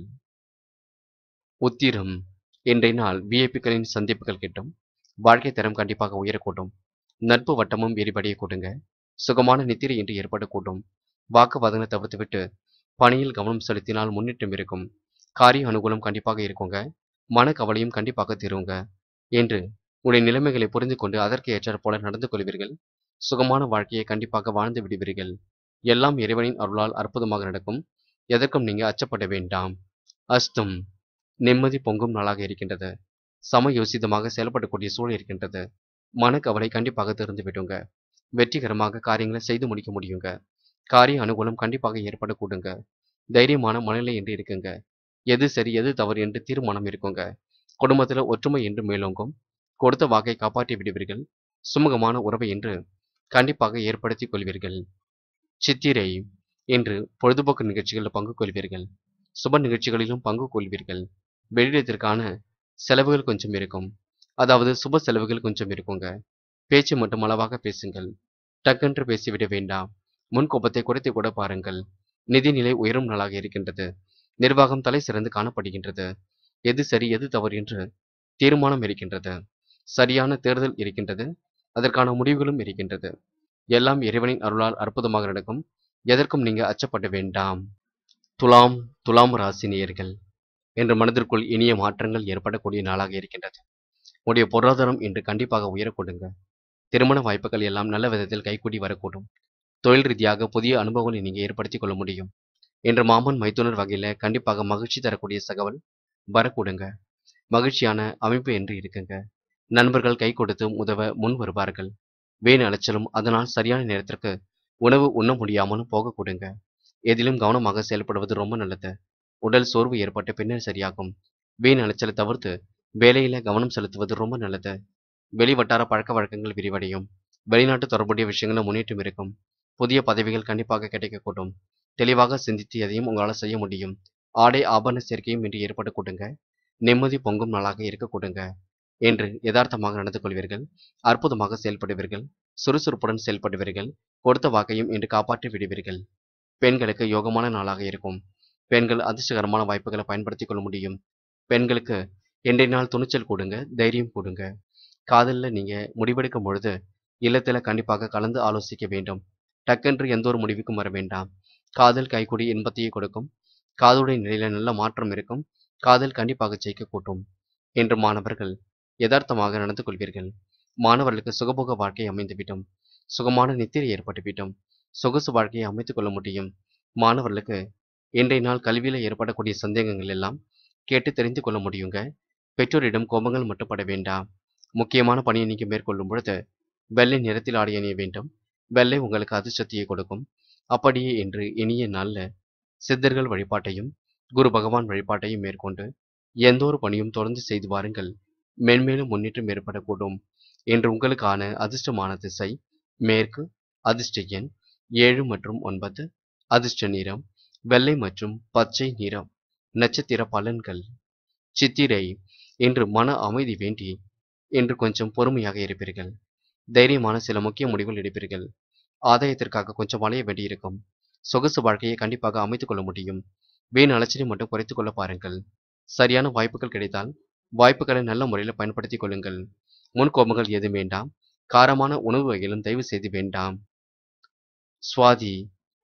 உத்திரம் இன்றைய நாள் விஐபிக்களின் சந்திப்புகள் கிட்டும் வாழ்க்கை தரம் கண்டிப்பாக உயரக்கூடும் நட்பு வட்டமும் விரிவடைய கூடுங்க சுகமான நித்திரை என்று ஏற்படக்கூடும் வாக்குவாதங்களை தவிர்த்துவிட்டு பணியில் கவனம் செலுத்தினால் முன்னேற்றம் இருக்கும் காரிய அனுகூலம் கண்டிப்பாக இருக்குங்க மனக்கவலையும் கண்டிப்பாக தீருங்க என்று உடைய நிலைமைகளை புரிந்து கொண்டு அதற்கு ஏற்றாற் போல நடந்து கொள்வீர்கள் சுகமான வாழ்க்கையை கண்டிப்பாக வாழ்ந்து விடுவீர்கள் எல்லாம் இறைவனின் அருளால் அற்புதமாக நடக்கும் எதற்கும் நீங்க அச்சப்பட வேண்டாம் அஸ்தம் நிம்மதி பொங்கும் நாளாக இருக்கின்றது சமயோசிதமாக செயல்படக்கூடிய சூழல் இருக்கின்றது மனக்கவலை கண்டிப்பாக திறந்து விடுங்க வெற்றிகரமாக காரியங்களை செய்து முடிக்க முடியுங்க காரிய அனுகூலம் கண்டிப்பாக ஏற்படக்கூடுங்க தைரியமான மனநிலை என்று இருக்குங்க எது சரி எது தவறு என்று தீர்மானம் இருக்குங்க குடும்பத்துல ஒற்றுமை என்று மேலோங்கும் கொடுத்த வாக்கை காப்பாற்றி விடுவீர்கள் சுமூகமான உறவை என்று கண்டிப்பாக ஏற்படுத்திக் கொள்வீர்கள் சித்திரை என்று பொழுதுபோக்கு நிகழ்ச்சிகளில் பங்கு கொள்வீர்கள் சுப நிகழ்ச்சிகளிலும் பங்கு கொள்வீர்கள் வெளியிடத்திற்கான செலவுகள் கொஞ்சம் இருக்கும் அதாவது சுப செலவுகள் கொஞ்சம் இருக்குங்க பேச்சு மட்டும் அளவாக பேசுங்கள் டக்கென்று பேசிவிட வேண்டாம் முன் கோபத்தை குறைத்து கூட பாருங்கள் நிதிநிலை உயரும் நாளாக இருக்கின்றது நிர்வாகம் தலை சிறந்து காணப்படுகின்றது எது சரி எது தவறு என்று தீர்மானம் இருக்கின்றது சரியான தேர்தல் இருக்கின்றது அதற்கான முடிவுகளும் இருக்கின்றது எல்லாம் இறைவனின் அருளால் அற்புதமாக நடக்கும் எதற்கும் நீங்க அச்சப்பட வேண்டாம் துலாம் துலாம் ராசி நேயர்கள் என்ற மனதிற்குள் இனிய மாற்றங்கள் ஏற்படக்கூடிய நாளாக இருக்கின்றது உடைய பொருளாதாரம் இன்று கண்டிப்பாக உயரக்கூடுங்க திருமண வாய்ப்புகள் எல்லாம் நல்ல விதத்தில் கைகூடி வரக்கூடும் தொழில் ரீதியாக புதிய அனுபவங்களை நீங்க ஏற்படுத்திக் கொள்ள முடியும் என்று மாமன் மைத்துனர் வகையில கண்டிப்பாக மகிழ்ச்சி தரக்கூடிய தகவல் வரக்கூடுங்க மகிழ்ச்சியான அமைப்பு என்று இருக்குங்க நண்பர்கள் கை கொடுத்து உதவ முன் வருவார்கள் வேன் அலைச்சலும் அதனால் சரியான நேரத்திற்கு உணவு உண்ண முடியாமலும் போக கொடுங்க எதிலும் கவனமாக செயல்படுவது ரொம்ப நல்லது உடல் சோர்வு ஏற்பட்ட பின்னர் சரியாகும் வீண் அலைச்சலை தவிர்த்து வேலையில கவனம் செலுத்துவது ரொம்ப நல்லது வெளி வட்டார பழக்க வழக்கங்கள் விரிவடையும் வெளிநாட்டு தொடர்புடைய விஷயங்களும் முன்னேற்றம் இருக்கும் புதிய பதவிகள் கண்டிப்பாக கிடைக்கக்கூடும் தெளிவாக சிந்தித்து எதையும் உங்களால் செய்ய முடியும் ஆடை ஆபரண சேர்க்கையும் இன்று ஏற்பட கூடுங்க நிம்மதி பொங்கும் நாளாக இருக்க கூடுங்க என்று யதார்த்தமாக நடந்து கொள்வீர்கள் அற்புதமாக செயல்படுவீர்கள் சுறுசுறுப்புடன் செயல்படுவீர்கள் கொடுத்த வாக்கையும் இன்று காப்பாற்றி விடுவீர்கள் பெண்களுக்கு யோகமான நாளாக இருக்கும் பெண்கள் அதிர்ஷ்டகரமான வாய்ப்புகளை பயன்படுத்திக் கொள்ள முடியும் பெண்களுக்கு இன்றைய நாள் துணிச்சல் கொடுங்க தைரியம் கொடுங்க காதலில் நீங்க முடிவெடுக்கும் பொழுது இல்லத்துல கண்டிப்பாக கலந்து ஆலோசிக்க வேண்டும் டக்கென்று எந்த ஒரு முடிவுக்கும் வர வேண்டாம் காதல் கைகூடி இன்பத்தையே கொடுக்கும் காதலுடைய நிலையில நல்ல மாற்றம் இருக்கும் காதல் கண்டிப்பாக ஜெயிக்க கூட்டும் என்று மாணவர்கள் யதார்த்தமாக நடந்து கொள்வீர்கள் மாணவர்களுக்கு சுகபோக வாழ்க்கை அமைந்துவிடும் சுகமான நித்திரை ஏற்பட்டுவிடும் சொகுசு வாழ்க்கையை அமைத்துக் கொள்ள முடியும் மாணவர்களுக்கு இன்றைய நாள் கல்வியில ஏற்படக்கூடிய சந்தேகங்கள் எல்லாம் கேட்டு தெரிந்து கொள்ள முடியுங்க பெற்றோரிடம் கோபங்கள் மட்டுப்பட வேண்டாம் முக்கியமான பணியை நீங்க மேற்கொள்ளும் பொழுது வெள்ளை நிறத்தில் ஆடை அணிய வேண்டும் வெள்ளை உங்களுக்கு அதிர்ஷ்டத்தையே கொடுக்கும் அப்படியே என்று இனிய நாள்ல சித்தர்கள் வழிபாட்டையும் குரு பகவான் வழிபாட்டையும் மேற்கொண்டு எந்த ஒரு பணியும் தொடர்ந்து செய்து வாருங்கள் மென்மேலும் முன்னேற்றம் ஏற்படக்கூடும் என்று உங்களுக்கான அதிர்ஷ்டமான திசை மேற்கு அதிர்ஷ்ட எண் ஏழு மற்றும் ஒன்பது அதிர்ஷ்ட நிறம் வெள்ளை மற்றும் பச்சை நிறம் நட்சத்திர பலன்கள் சித்திரை இன்று மன அமைதி வேண்டி இன்று கொஞ்சம் பொறுமையாக இருப்பீர்கள் தைரியமான சில முக்கிய முடிவுகள் எடுப்பீர்கள் ஆதாயத்திற்காக கொஞ்சம் அலைய வேண்டியிருக்கும் சொகுசு வாழ்க்கையை கண்டிப்பாக அமைத்துக் கொள்ள முடியும் வீண் அலைச்சலை மட்டும் குறைத்துக் கொள்ள பாருங்கள் சரியான வாய்ப்புகள் கிடைத்தால் வாய்ப்புகளை நல்ல முறையில் பயன்படுத்திக் கொள்ளுங்கள் முன்கோபங்கள் எதுவும் வேண்டாம் காரமான உணவு வகையிலும் தயவு செய்து வேண்டாம் சுவாதி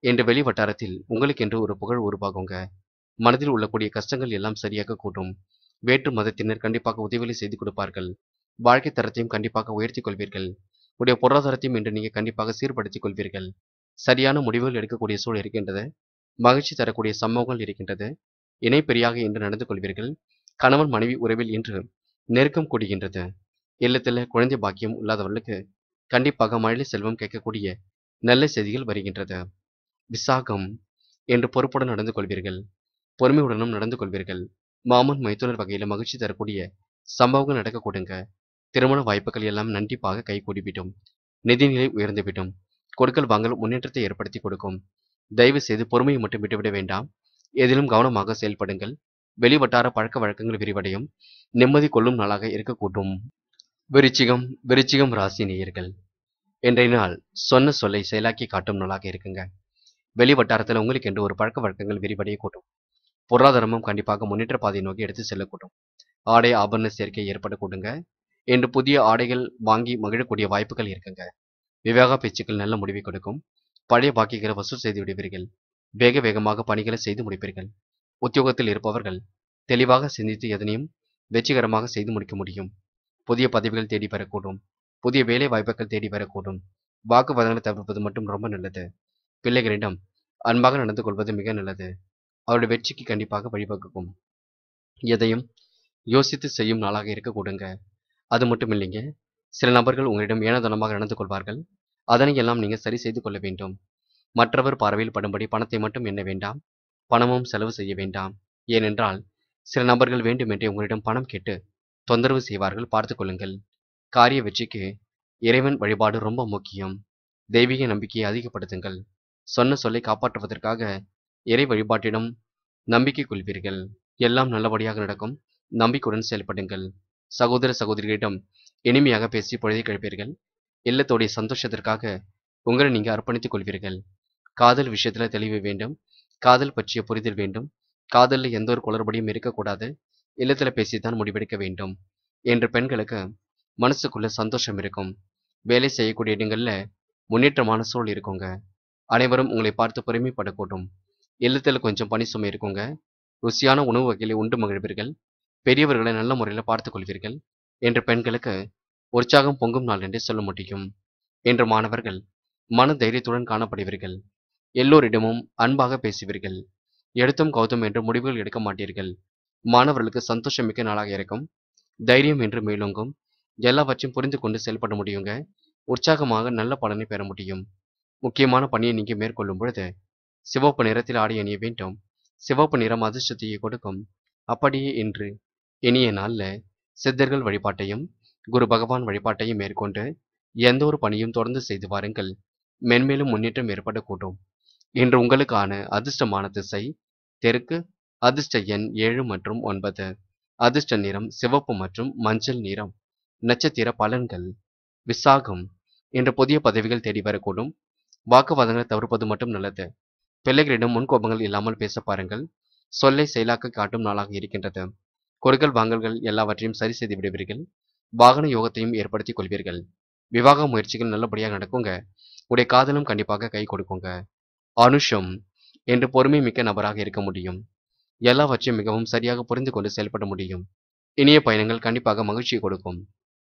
என்ற வெளி வட்டாரத்தில் உங்களுக்கென்று ஒரு புகழ் உருவாகுங்க மனதில் உள்ளக்கூடிய கஷ்டங்கள் எல்லாம் சரியாக கூட்டும் வேற்று மதத்தினர் கண்டிப்பாக உதவிகளை செய்து கொடுப்பார்கள் வாழ்க்கை தரத்தையும் கண்டிப்பாக உயர்த்திக் கொள்வீர்கள் உடைய பொருளாதாரத்தையும் இன்று நீங்க கண்டிப்பாக சீர்படுத்திக் கொள்வீர்கள் சரியான முடிவுகள் எடுக்கக்கூடிய சூழல் இருக்கின்றது மகிழ்ச்சி தரக்கூடிய சம்பவங்கள் இருக்கின்றது இணைப்பெரியாக இன்று நடந்து கொள்வீர்கள் கணவன் மனைவி உறவில் இன்று நெருக்கம் கூடுகின்றது இல்லத்தில் குழந்தை பாக்கியம் இல்லாதவர்களுக்கு கண்டிப்பாக மழலை செல்வம் கேட்கக்கூடிய நல்ல செய்திகள் வருகின்றது விசாகம் என்று பொறுப்புடன் நடந்து கொள்வீர்கள் பொறுமையுடனும் நடந்து கொள்வீர்கள் மாமன் மைத்துனர் வகையில் மகிழ்ச்சி தரக்கூடிய சம்பவங்கள் நடக்க கொடுங்க திருமண வாய்ப்புகள் எல்லாம் நன்றிப்பாக கைகூடிவிடும் நிதிநிலை உயர்ந்துவிடும் கொடுக்கல் வாங்கல் முன்னேற்றத்தை ஏற்படுத்தி கொடுக்கும் தயவு செய்து பொறுமையை மட்டும் விட்டுவிட வேண்டாம் எதிலும் கவனமாக செயல்படுங்கள் வெளிவட்டார பழக்க வழக்கங்கள் விரிவடையும் நிம்மதி கொள்ளும் நாளாக இருக்கக்கூடும் விருச்சிகம் விருச்சிகம் ராசி நேயர்கள் இன்றைய நாள் சொன்ன சொல்லை செயலாக்கி காட்டும் நாளாக இருக்குங்க வெளி வட்டாரத்தில் உங்களுக்கு என்று ஒரு பழக்க வழக்கங்கள் விரிவடைய கூட்டும் பொருளாதாரமும் கண்டிப்பாக முன்னேற்ற பாதையை நோக்கி எடுத்து செல்லக்கூடும் ஆடை ஆபரண சேர்க்கை ஏற்பட கூடுங்க என்று புதிய ஆடைகள் வாங்கி மகிழக்கூடிய வாய்ப்புகள் இருக்குங்க விவேக பேச்சுக்கள் நல்ல முடிவை கொடுக்கும் பழைய பாக்கிகளை வசூல் செய்து விடுவீர்கள் வேக வேகமாக பணிகளை செய்து முடிப்பீர்கள் உத்தியோகத்தில் இருப்பவர்கள் தெளிவாக சிந்தித்து எதனையும் வெற்றிகரமாக செய்து முடிக்க முடியும் புதிய பதவிகள் தேடி வரக்கூடும் புதிய வேலை வாய்ப்புகள் தேடி வரக்கூடும் வாக்குவாதங்களை தவிர்ப்பது மட்டும் ரொம்ப நல்லது பிள்ளைகளிடம் அன்பாக நடந்து கொள்வது மிக நல்லது அவருடைய வெற்றிக்கு கண்டிப்பாக வழிவகுக்கும் எதையும் யோசித்து செய்யும் நாளாக இருக்க கொடுங்க அது மட்டும் இல்லைங்க சில நபர்கள் உங்களிடம் ஏனதனமாக நடந்து கொள்வார்கள் அதனை எல்லாம் நீங்க சரி செய்து கொள்ள வேண்டும் மற்றவர் பார்வையில் படும்படி பணத்தை மட்டும் எண்ண வேண்டாம் பணமும் செலவு செய்ய வேண்டாம் ஏனென்றால் சில நபர்கள் வேண்டுமென்றே உங்களிடம் பணம் கேட்டு தொந்தரவு செய்வார்கள் பார்த்து கொள்ளுங்கள் காரிய வெற்றிக்கு இறைவன் வழிபாடு ரொம்ப முக்கியம் தெய்வீக நம்பிக்கையை அதிகப்படுத்துங்கள் சொன்ன சொல்லை காப்பாற்றுவதற்காக இறை வழிபாட்டிடம் நம்பிக்கை கொள்வீர்கள் எல்லாம் நல்லபடியாக நடக்கும் நம்பிக்கையுடன் செயல்படுங்கள் சகோதர சகோதரிகளிடம் இனிமையாக பேசி பொழுதை கழிப்பீர்கள் இல்லத்தோடைய சந்தோஷத்திற்காக உங்களை நீங்க அர்ப்பணித்துக் கொள்வீர்கள் காதல் விஷயத்துல தெளிவு வேண்டும் காதல் பற்றிய புரிதல் வேண்டும் காதலில் எந்த ஒரு குளறுபடியும் இருக்கக்கூடாது இல்லத்துல பேசித்தான் முடிவெடுக்க வேண்டும் என்று பெண்களுக்கு மனசுக்குள்ள சந்தோஷம் இருக்கும் வேலை செய்யக்கூடிய இடங்கள்ல முன்னேற்றமான சூழல் இருக்குங்க அனைவரும் உங்களை பார்த்து பெருமைப்படக்கூடும் இல்லத்தில் கொஞ்சம் பணி சுமை இருக்குங்க ருசியான உணவு வகைகளை உண்டு மகிழ்வீர்கள் பெரியவர்களை நல்ல முறையில் பார்த்துக் கொள்வீர்கள் என்று பெண்களுக்கு உற்சாகம் பொங்கும் நாள் என்றே சொல்ல முடியும் என்று மாணவர்கள் மன தைரியத்துடன் காணப்படுவீர்கள் எல்லோரிடமும் அன்பாக பேசுவீர்கள் எடுத்தும் கௌதம் என்று முடிவுகள் எடுக்க மாட்டீர்கள் மாணவர்களுக்கு சந்தோஷமிக்க நாளாக இருக்கும் தைரியம் என்று மேலோங்கும் எல்லாவற்றையும் புரிந்து கொண்டு செயல்பட முடியுங்க உற்சாகமாக நல்ல பலனை பெற முடியும் முக்கியமான பணியை நீங்க மேற்கொள்ளும் பொழுது சிவப்பு நிறத்தில் ஆடை அணிய வேண்டும் சிவப்பு நிறம் அதிர்ஷ்டத்தையே கொடுக்கும் அப்படியே இன்று இனிய நாள்ல சித்தர்கள் வழிபாட்டையும் குரு பகவான் வழிபாட்டையும் மேற்கொண்டு எந்த ஒரு பணியும் தொடர்ந்து செய்து வாருங்கள் மென்மேலும் முன்னேற்றம் ஏற்படக்கூடும் இன்று உங்களுக்கான அதிர்ஷ்டமான திசை தெற்கு அதிர்ஷ்ட எண் ஏழு மற்றும் ஒன்பது அதிர்ஷ்ட நிறம் சிவப்பு மற்றும் மஞ்சள் நிறம் நட்சத்திர பலன்கள் விசாகம் என்ற புதிய பதவிகள் தேடி வரக்கூடும் வாக்குவாதங்களை தவிர்ப்பது மட்டும் நல்லது பிள்ளைகளிடம் முன்கோபங்கள் இல்லாமல் பேச பாருங்கள் சொல்லை செயலாக்க காட்டும் நாளாக இருக்கின்றது கொடுக்கல் வாங்கல்கள் எல்லாவற்றையும் சரி செய்து விடுவீர்கள் வாகன யோகத்தையும் ஏற்படுத்திக் கொள்வீர்கள் விவாக முயற்சிகள் நல்லபடியாக நடக்குங்க உடைய காதலும் கண்டிப்பாக கை கொடுக்குங்க அனுஷம் என்று பொறுமை மிக்க நபராக இருக்க முடியும் எல்லாவற்றையும் மிகவும் சரியாக புரிந்து கொண்டு செயல்பட முடியும் இனிய பயணங்கள் கண்டிப்பாக மகிழ்ச்சியை கொடுக்கும்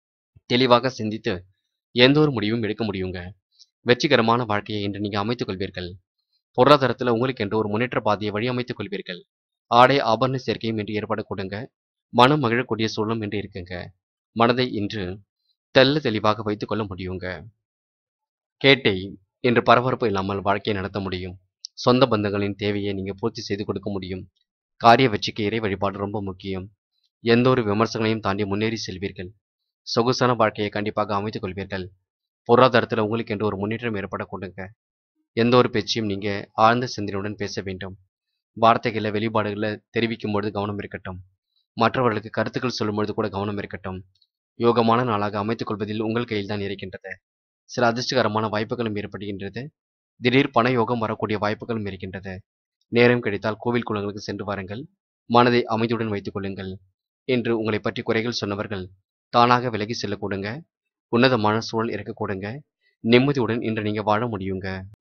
தெளிவாக சிந்தித்து எந்த ஒரு முடிவும் எடுக்க முடியுங்க வெற்றிகரமான வாழ்க்கையை இன்று நீங்க அமைத்துக் கொள்வீர்கள் பொருளாதாரத்தில் உங்களுக்கு என்று ஒரு முன்னேற்ற பாதையை வழி அமைத்துக் கொள்வீர்கள் ஆடை ஆபரண சேர்க்கையும் இன்று ஏற்பட கொடுங்க மனம் மகிழக்கூடிய சூழலும் இன்று இருக்குங்க மனதை இன்று தெல்ல தெளிவாக வைத்துக் கொள்ள முடியுங்க கேட்டை இன்று பரபரப்பு இல்லாமல் வாழ்க்கையை நடத்த முடியும் சொந்த பந்தங்களின் தேவையை நீங்க பூர்த்தி செய்து கொடுக்க முடியும் காரிய வெற்றிக்கு இறை வழிபாடு ரொம்ப முக்கியம் எந்த ஒரு விமர்சனங்களையும் தாண்டி முன்னேறி செல்வீர்கள் சொகுசான வாழ்க்கையை கண்டிப்பாக அமைத்துக் கொள்வீர்கள் பொருளாதாரத்தில் உங்களுக்கு என்று ஒரு முன்னேற்றம் ஏற்பட கொடுங்க எந்த ஒரு பேச்சையும் நீங்க ஆழ்ந்த சிந்தனையுடன் பேச வேண்டும் வார்த்தைகளை வெளிப்பாடுகளை தெரிவிக்கும் பொழுது கவனம் இருக்கட்டும் மற்றவர்களுக்கு கருத்துக்கள் சொல்லும் பொழுது கூட கவனம் இருக்கட்டும் யோகமான நாளாக அமைத்துக் கொள்வதில் உங்கள் கையில் தான் இருக்கின்றது சில அதிர்ஷ்டகரமான வாய்ப்புகளும் ஏற்படுகின்றது திடீர் பண யோகம் வரக்கூடிய வாய்ப்புகளும் இருக்கின்றது நேரம் கிடைத்தால் கோவில் குளங்களுக்கு சென்று வாருங்கள் மனதை அமைதியுடன் வைத்துக் கொள்ளுங்கள் என்று உங்களை பற்றி குறைகள் சொன்னவர்கள் தானாக விலகி செல்ல கொடுங்க உன்னதமான சூழல் இருக்க கொடுங்க நிம்மதியுடன் இன்று நீங்க வாழ முடியுங்க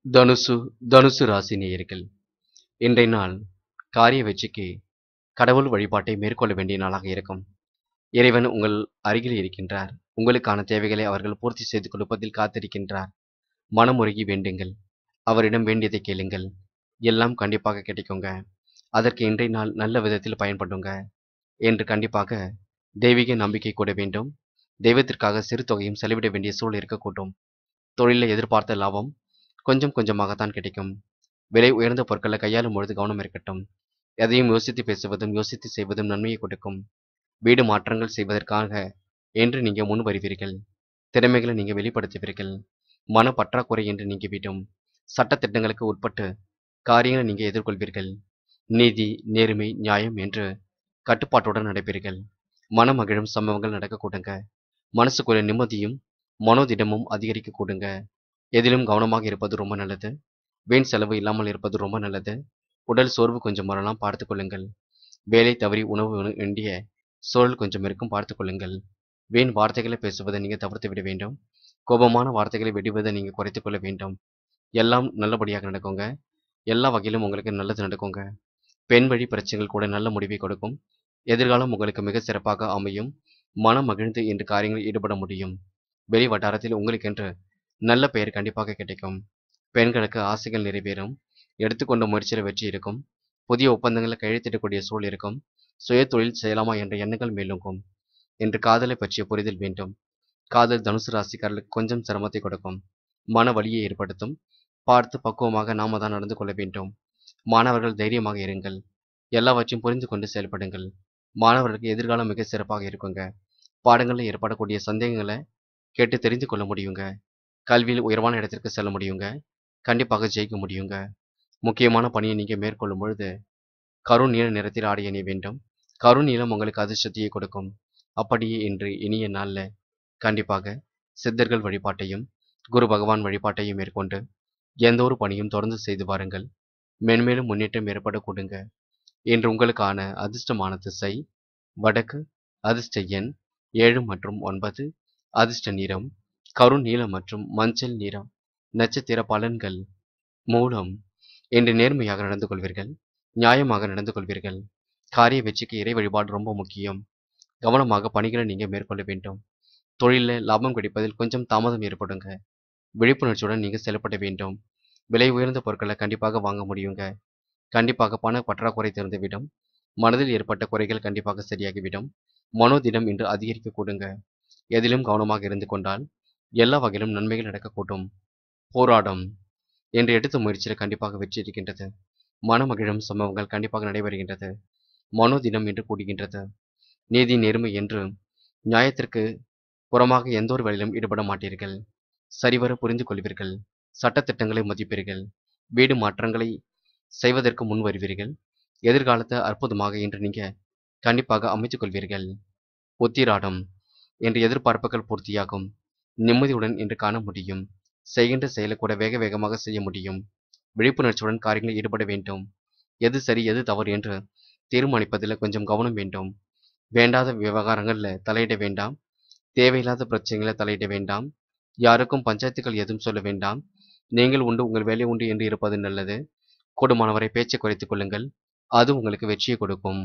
தனுசு தனுசு ராசி நேயர்கள் இன்றைய நாள் காரிய வெற்றிக்கு கடவுள் வழிபாட்டை மேற்கொள்ள வேண்டிய நாளாக இருக்கும் இறைவன் உங்கள் அருகில் இருக்கின்றார் உங்களுக்கான தேவைகளை அவர்கள் பூர்த்தி செய்து கொடுப்பதில் காத்திருக்கின்றார் மனமுருகி வேண்டுங்கள் அவரிடம் வேண்டியதை கேளுங்கள் எல்லாம் கண்டிப்பாக கிடைக்குங்க அதற்கு இன்றைய நாள் நல்ல விதத்தில் பயன்படுங்க என்று கண்டிப்பாக தெய்வீக நம்பிக்கை கூட வேண்டும் தெய்வத்திற்காக சிறு தொகையும் செலவிட வேண்டிய சூழல் இருக்கக்கூடும் தொழிலில் எதிர்பார்த்த லாபம் கொஞ்சம் கொஞ்சமாகத்தான் கிடைக்கும் விலை உயர்ந்த பொருட்களை கையாளும் பொழுது கவனம் இருக்கட்டும் எதையும் யோசித்து பேசுவதும் யோசித்து செய்வதும் நன்மையை கொடுக்கும் வீடு மாற்றங்கள் செய்வதற்காக என்று நீங்க முன் வருவீர்கள் திறமைகளை நீங்க வெளிப்படுத்துவீர்கள் மன பற்றாக்குறை என்று நீங்கிவிடும் சட்ட திட்டங்களுக்கு உட்பட்டு காரியங்களை நீங்க எதிர்கொள்வீர்கள் நீதி நேர்மை நியாயம் என்று கட்டுப்பாட்டுடன் நடப்பீர்கள் மன மகிழும் சம்பவங்கள் நடக்கக்கூடுங்க மனசுக்குள்ள நிம்மதியும் மனோதிடமும் அதிகரிக்க கூடுங்க எதிலும் கவனமாக இருப்பது ரொம்ப நல்லது வீண் செலவு இல்லாமல் இருப்பது ரொம்ப நல்லது உடல் சோர்வு கொஞ்சம் வரலாம் பார்த்து கொள்ளுங்கள் வேலை தவறி உணவு உண்ண வேண்டிய சூழல் கொஞ்சம் இருக்கும் பார்த்து கொள்ளுங்கள் வீண் வார்த்தைகளை பேசுவதை நீங்கள் தவிர்த்து விட வேண்டும் கோபமான வார்த்தைகளை வெடிவதை நீங்கள் குறைத்துக் கொள்ள வேண்டும் எல்லாம் நல்லபடியாக நடக்குங்க எல்லா வகையிலும் உங்களுக்கு நல்லது நடக்குங்க பெண் வழி பிரச்சனைகள் கூட நல்ல முடிவை கொடுக்கும் எதிர்காலம் உங்களுக்கு மிக சிறப்பாக அமையும் மனம் மகிழ்ந்து என்று காரியங்களில் ஈடுபட முடியும் வெளி வட்டாரத்தில் உங்களுக்கென்று நல்ல பெயர் கண்டிப்பாக கிடைக்கும் பெண்களுக்கு ஆசைகள் நிறைவேறும் எடுத்துக்கொண்ட முயற்சியில் வெற்றி இருக்கும் புதிய ஒப்பந்தங்களை கையெழுத்திடக்கூடிய சூழல் இருக்கும் சுய தொழில் செய்யலாமா என்ற எண்ணங்கள் மேலோங்கும் என்று காதலை பற்றிய புரிதல் வேண்டும் காதல் தனுசு ராசிக்காரர்களுக்கு கொஞ்சம் சிரமத்தை கொடுக்கும் மன வலியை ஏற்படுத்தும் பார்த்து பக்குவமாக நாம தான் நடந்து கொள்ள வேண்டும் மாணவர்கள் தைரியமாக இருங்கள் எல்லாவற்றையும் புரிந்து கொண்டு செயல்படுங்கள் மாணவர்களுக்கு எதிர்காலம் மிக சிறப்பாக இருக்குங்க பாடங்களில் ஏற்படக்கூடிய சந்தேகங்களை கேட்டு தெரிந்து கொள்ள முடியுங்க கல்வியில் உயர்வான இடத்திற்கு செல்ல முடியுங்க கண்டிப்பாக ஜெயிக்க முடியுங்க முக்கியமான பணியை நீங்கள் மேற்கொள்ளும் பொழுது கருண் நீல நிறத்தில் ஆடை அணிய வேண்டும் கருண் நீளம் உங்களுக்கு அதிர்ஷ்டத்தையே கொடுக்கும் அப்படியே இன்று இனிய நாளில் கண்டிப்பாக சித்தர்கள் வழிபாட்டையும் குரு பகவான் வழிபாட்டையும் மேற்கொண்டு எந்த ஒரு பணியும் தொடர்ந்து செய்து வாருங்கள் மென்மேலும் முன்னேற்றம் ஏற்பட கொடுங்க இன்று உங்களுக்கான அதிர்ஷ்டமான திசை வடக்கு அதிர்ஷ்ட எண் ஏழு மற்றும் ஒன்பது அதிர்ஷ்ட நிறம் கருண் நீலம் மற்றும் மஞ்சள் நிறம் நட்சத்திர பலன்கள் மூலம் இன்று நேர்மையாக நடந்து கொள்வீர்கள் நியாயமாக நடந்து கொள்வீர்கள் காரிய வெற்றிக்கு இறை வழிபாடு ரொம்ப முக்கியம் கவனமாக பணிகளை நீங்க மேற்கொள்ள வேண்டும் தொழிலில் லாபம் கிடைப்பதில் கொஞ்சம் தாமதம் ஏற்படுங்க விழிப்புணர்ச்சியுடன் நீங்க செயல்பட வேண்டும் விலை உயர்ந்த பொருட்களை கண்டிப்பாக வாங்க முடியுங்க கண்டிப்பாக பண பற்றாக்குறை திறந்துவிடும் மனதில் ஏற்பட்ட குறைகள் கண்டிப்பாக சரியாகிவிடும் மனோதிடம் இன்று அதிகரிக்க கூடுங்க எதிலும் கவனமாக இருந்து கொண்டால் எல்லா வகையிலும் நன்மைகள் நடக்கக்கூடும் போராடம் என்று எடுத்த முயற்சியில் கண்டிப்பாக வெற்றி இருக்கின்றது மனமகிழும் சம்பவங்கள் கண்டிப்பாக நடைபெறுகின்றது மனோதினம் என்று கூடுகின்றது நீதி நேர்மை என்று நியாயத்திற்கு புறமாக எந்த ஒரு வழியிலும் ஈடுபட மாட்டீர்கள் சரிவர புரிந்து கொள்வீர்கள் சட்டத்திட்டங்களை மதிப்பீர்கள் வீடு மாற்றங்களை செய்வதற்கு முன் வருவீர்கள் எதிர்காலத்தை அற்புதமாக இன்று நீங்க கண்டிப்பாக அமைத்துக் கொள்வீர்கள் உத்திராடம் என்று எதிர்பார்ப்புகள் பூர்த்தியாகும் நிம்மதியுடன் இன்று காண முடியும் செய்கின்ற செயலை கூட வேக வேகமாக செய்ய முடியும் விழிப்புணர்ச்சியுடன் காரியங்களில் ஈடுபட வேண்டும் எது சரி எது தவறு என்று தீர்மானிப்பதில் கொஞ்சம் கவனம் வேண்டும் வேண்டாத விவகாரங்களில் தலையிட வேண்டாம் தேவையில்லாத பிரச்சனைகளை தலையிட வேண்டாம் யாருக்கும் பஞ்சாயத்துகள் எதுவும் சொல்ல வேண்டாம் நீங்கள் உண்டு உங்கள் வேலை உண்டு என்று இருப்பது நல்லது கூடுமானவரை பேச்சை குறைத்துக் கொள்ளுங்கள் அது உங்களுக்கு வெற்றியை கொடுக்கும்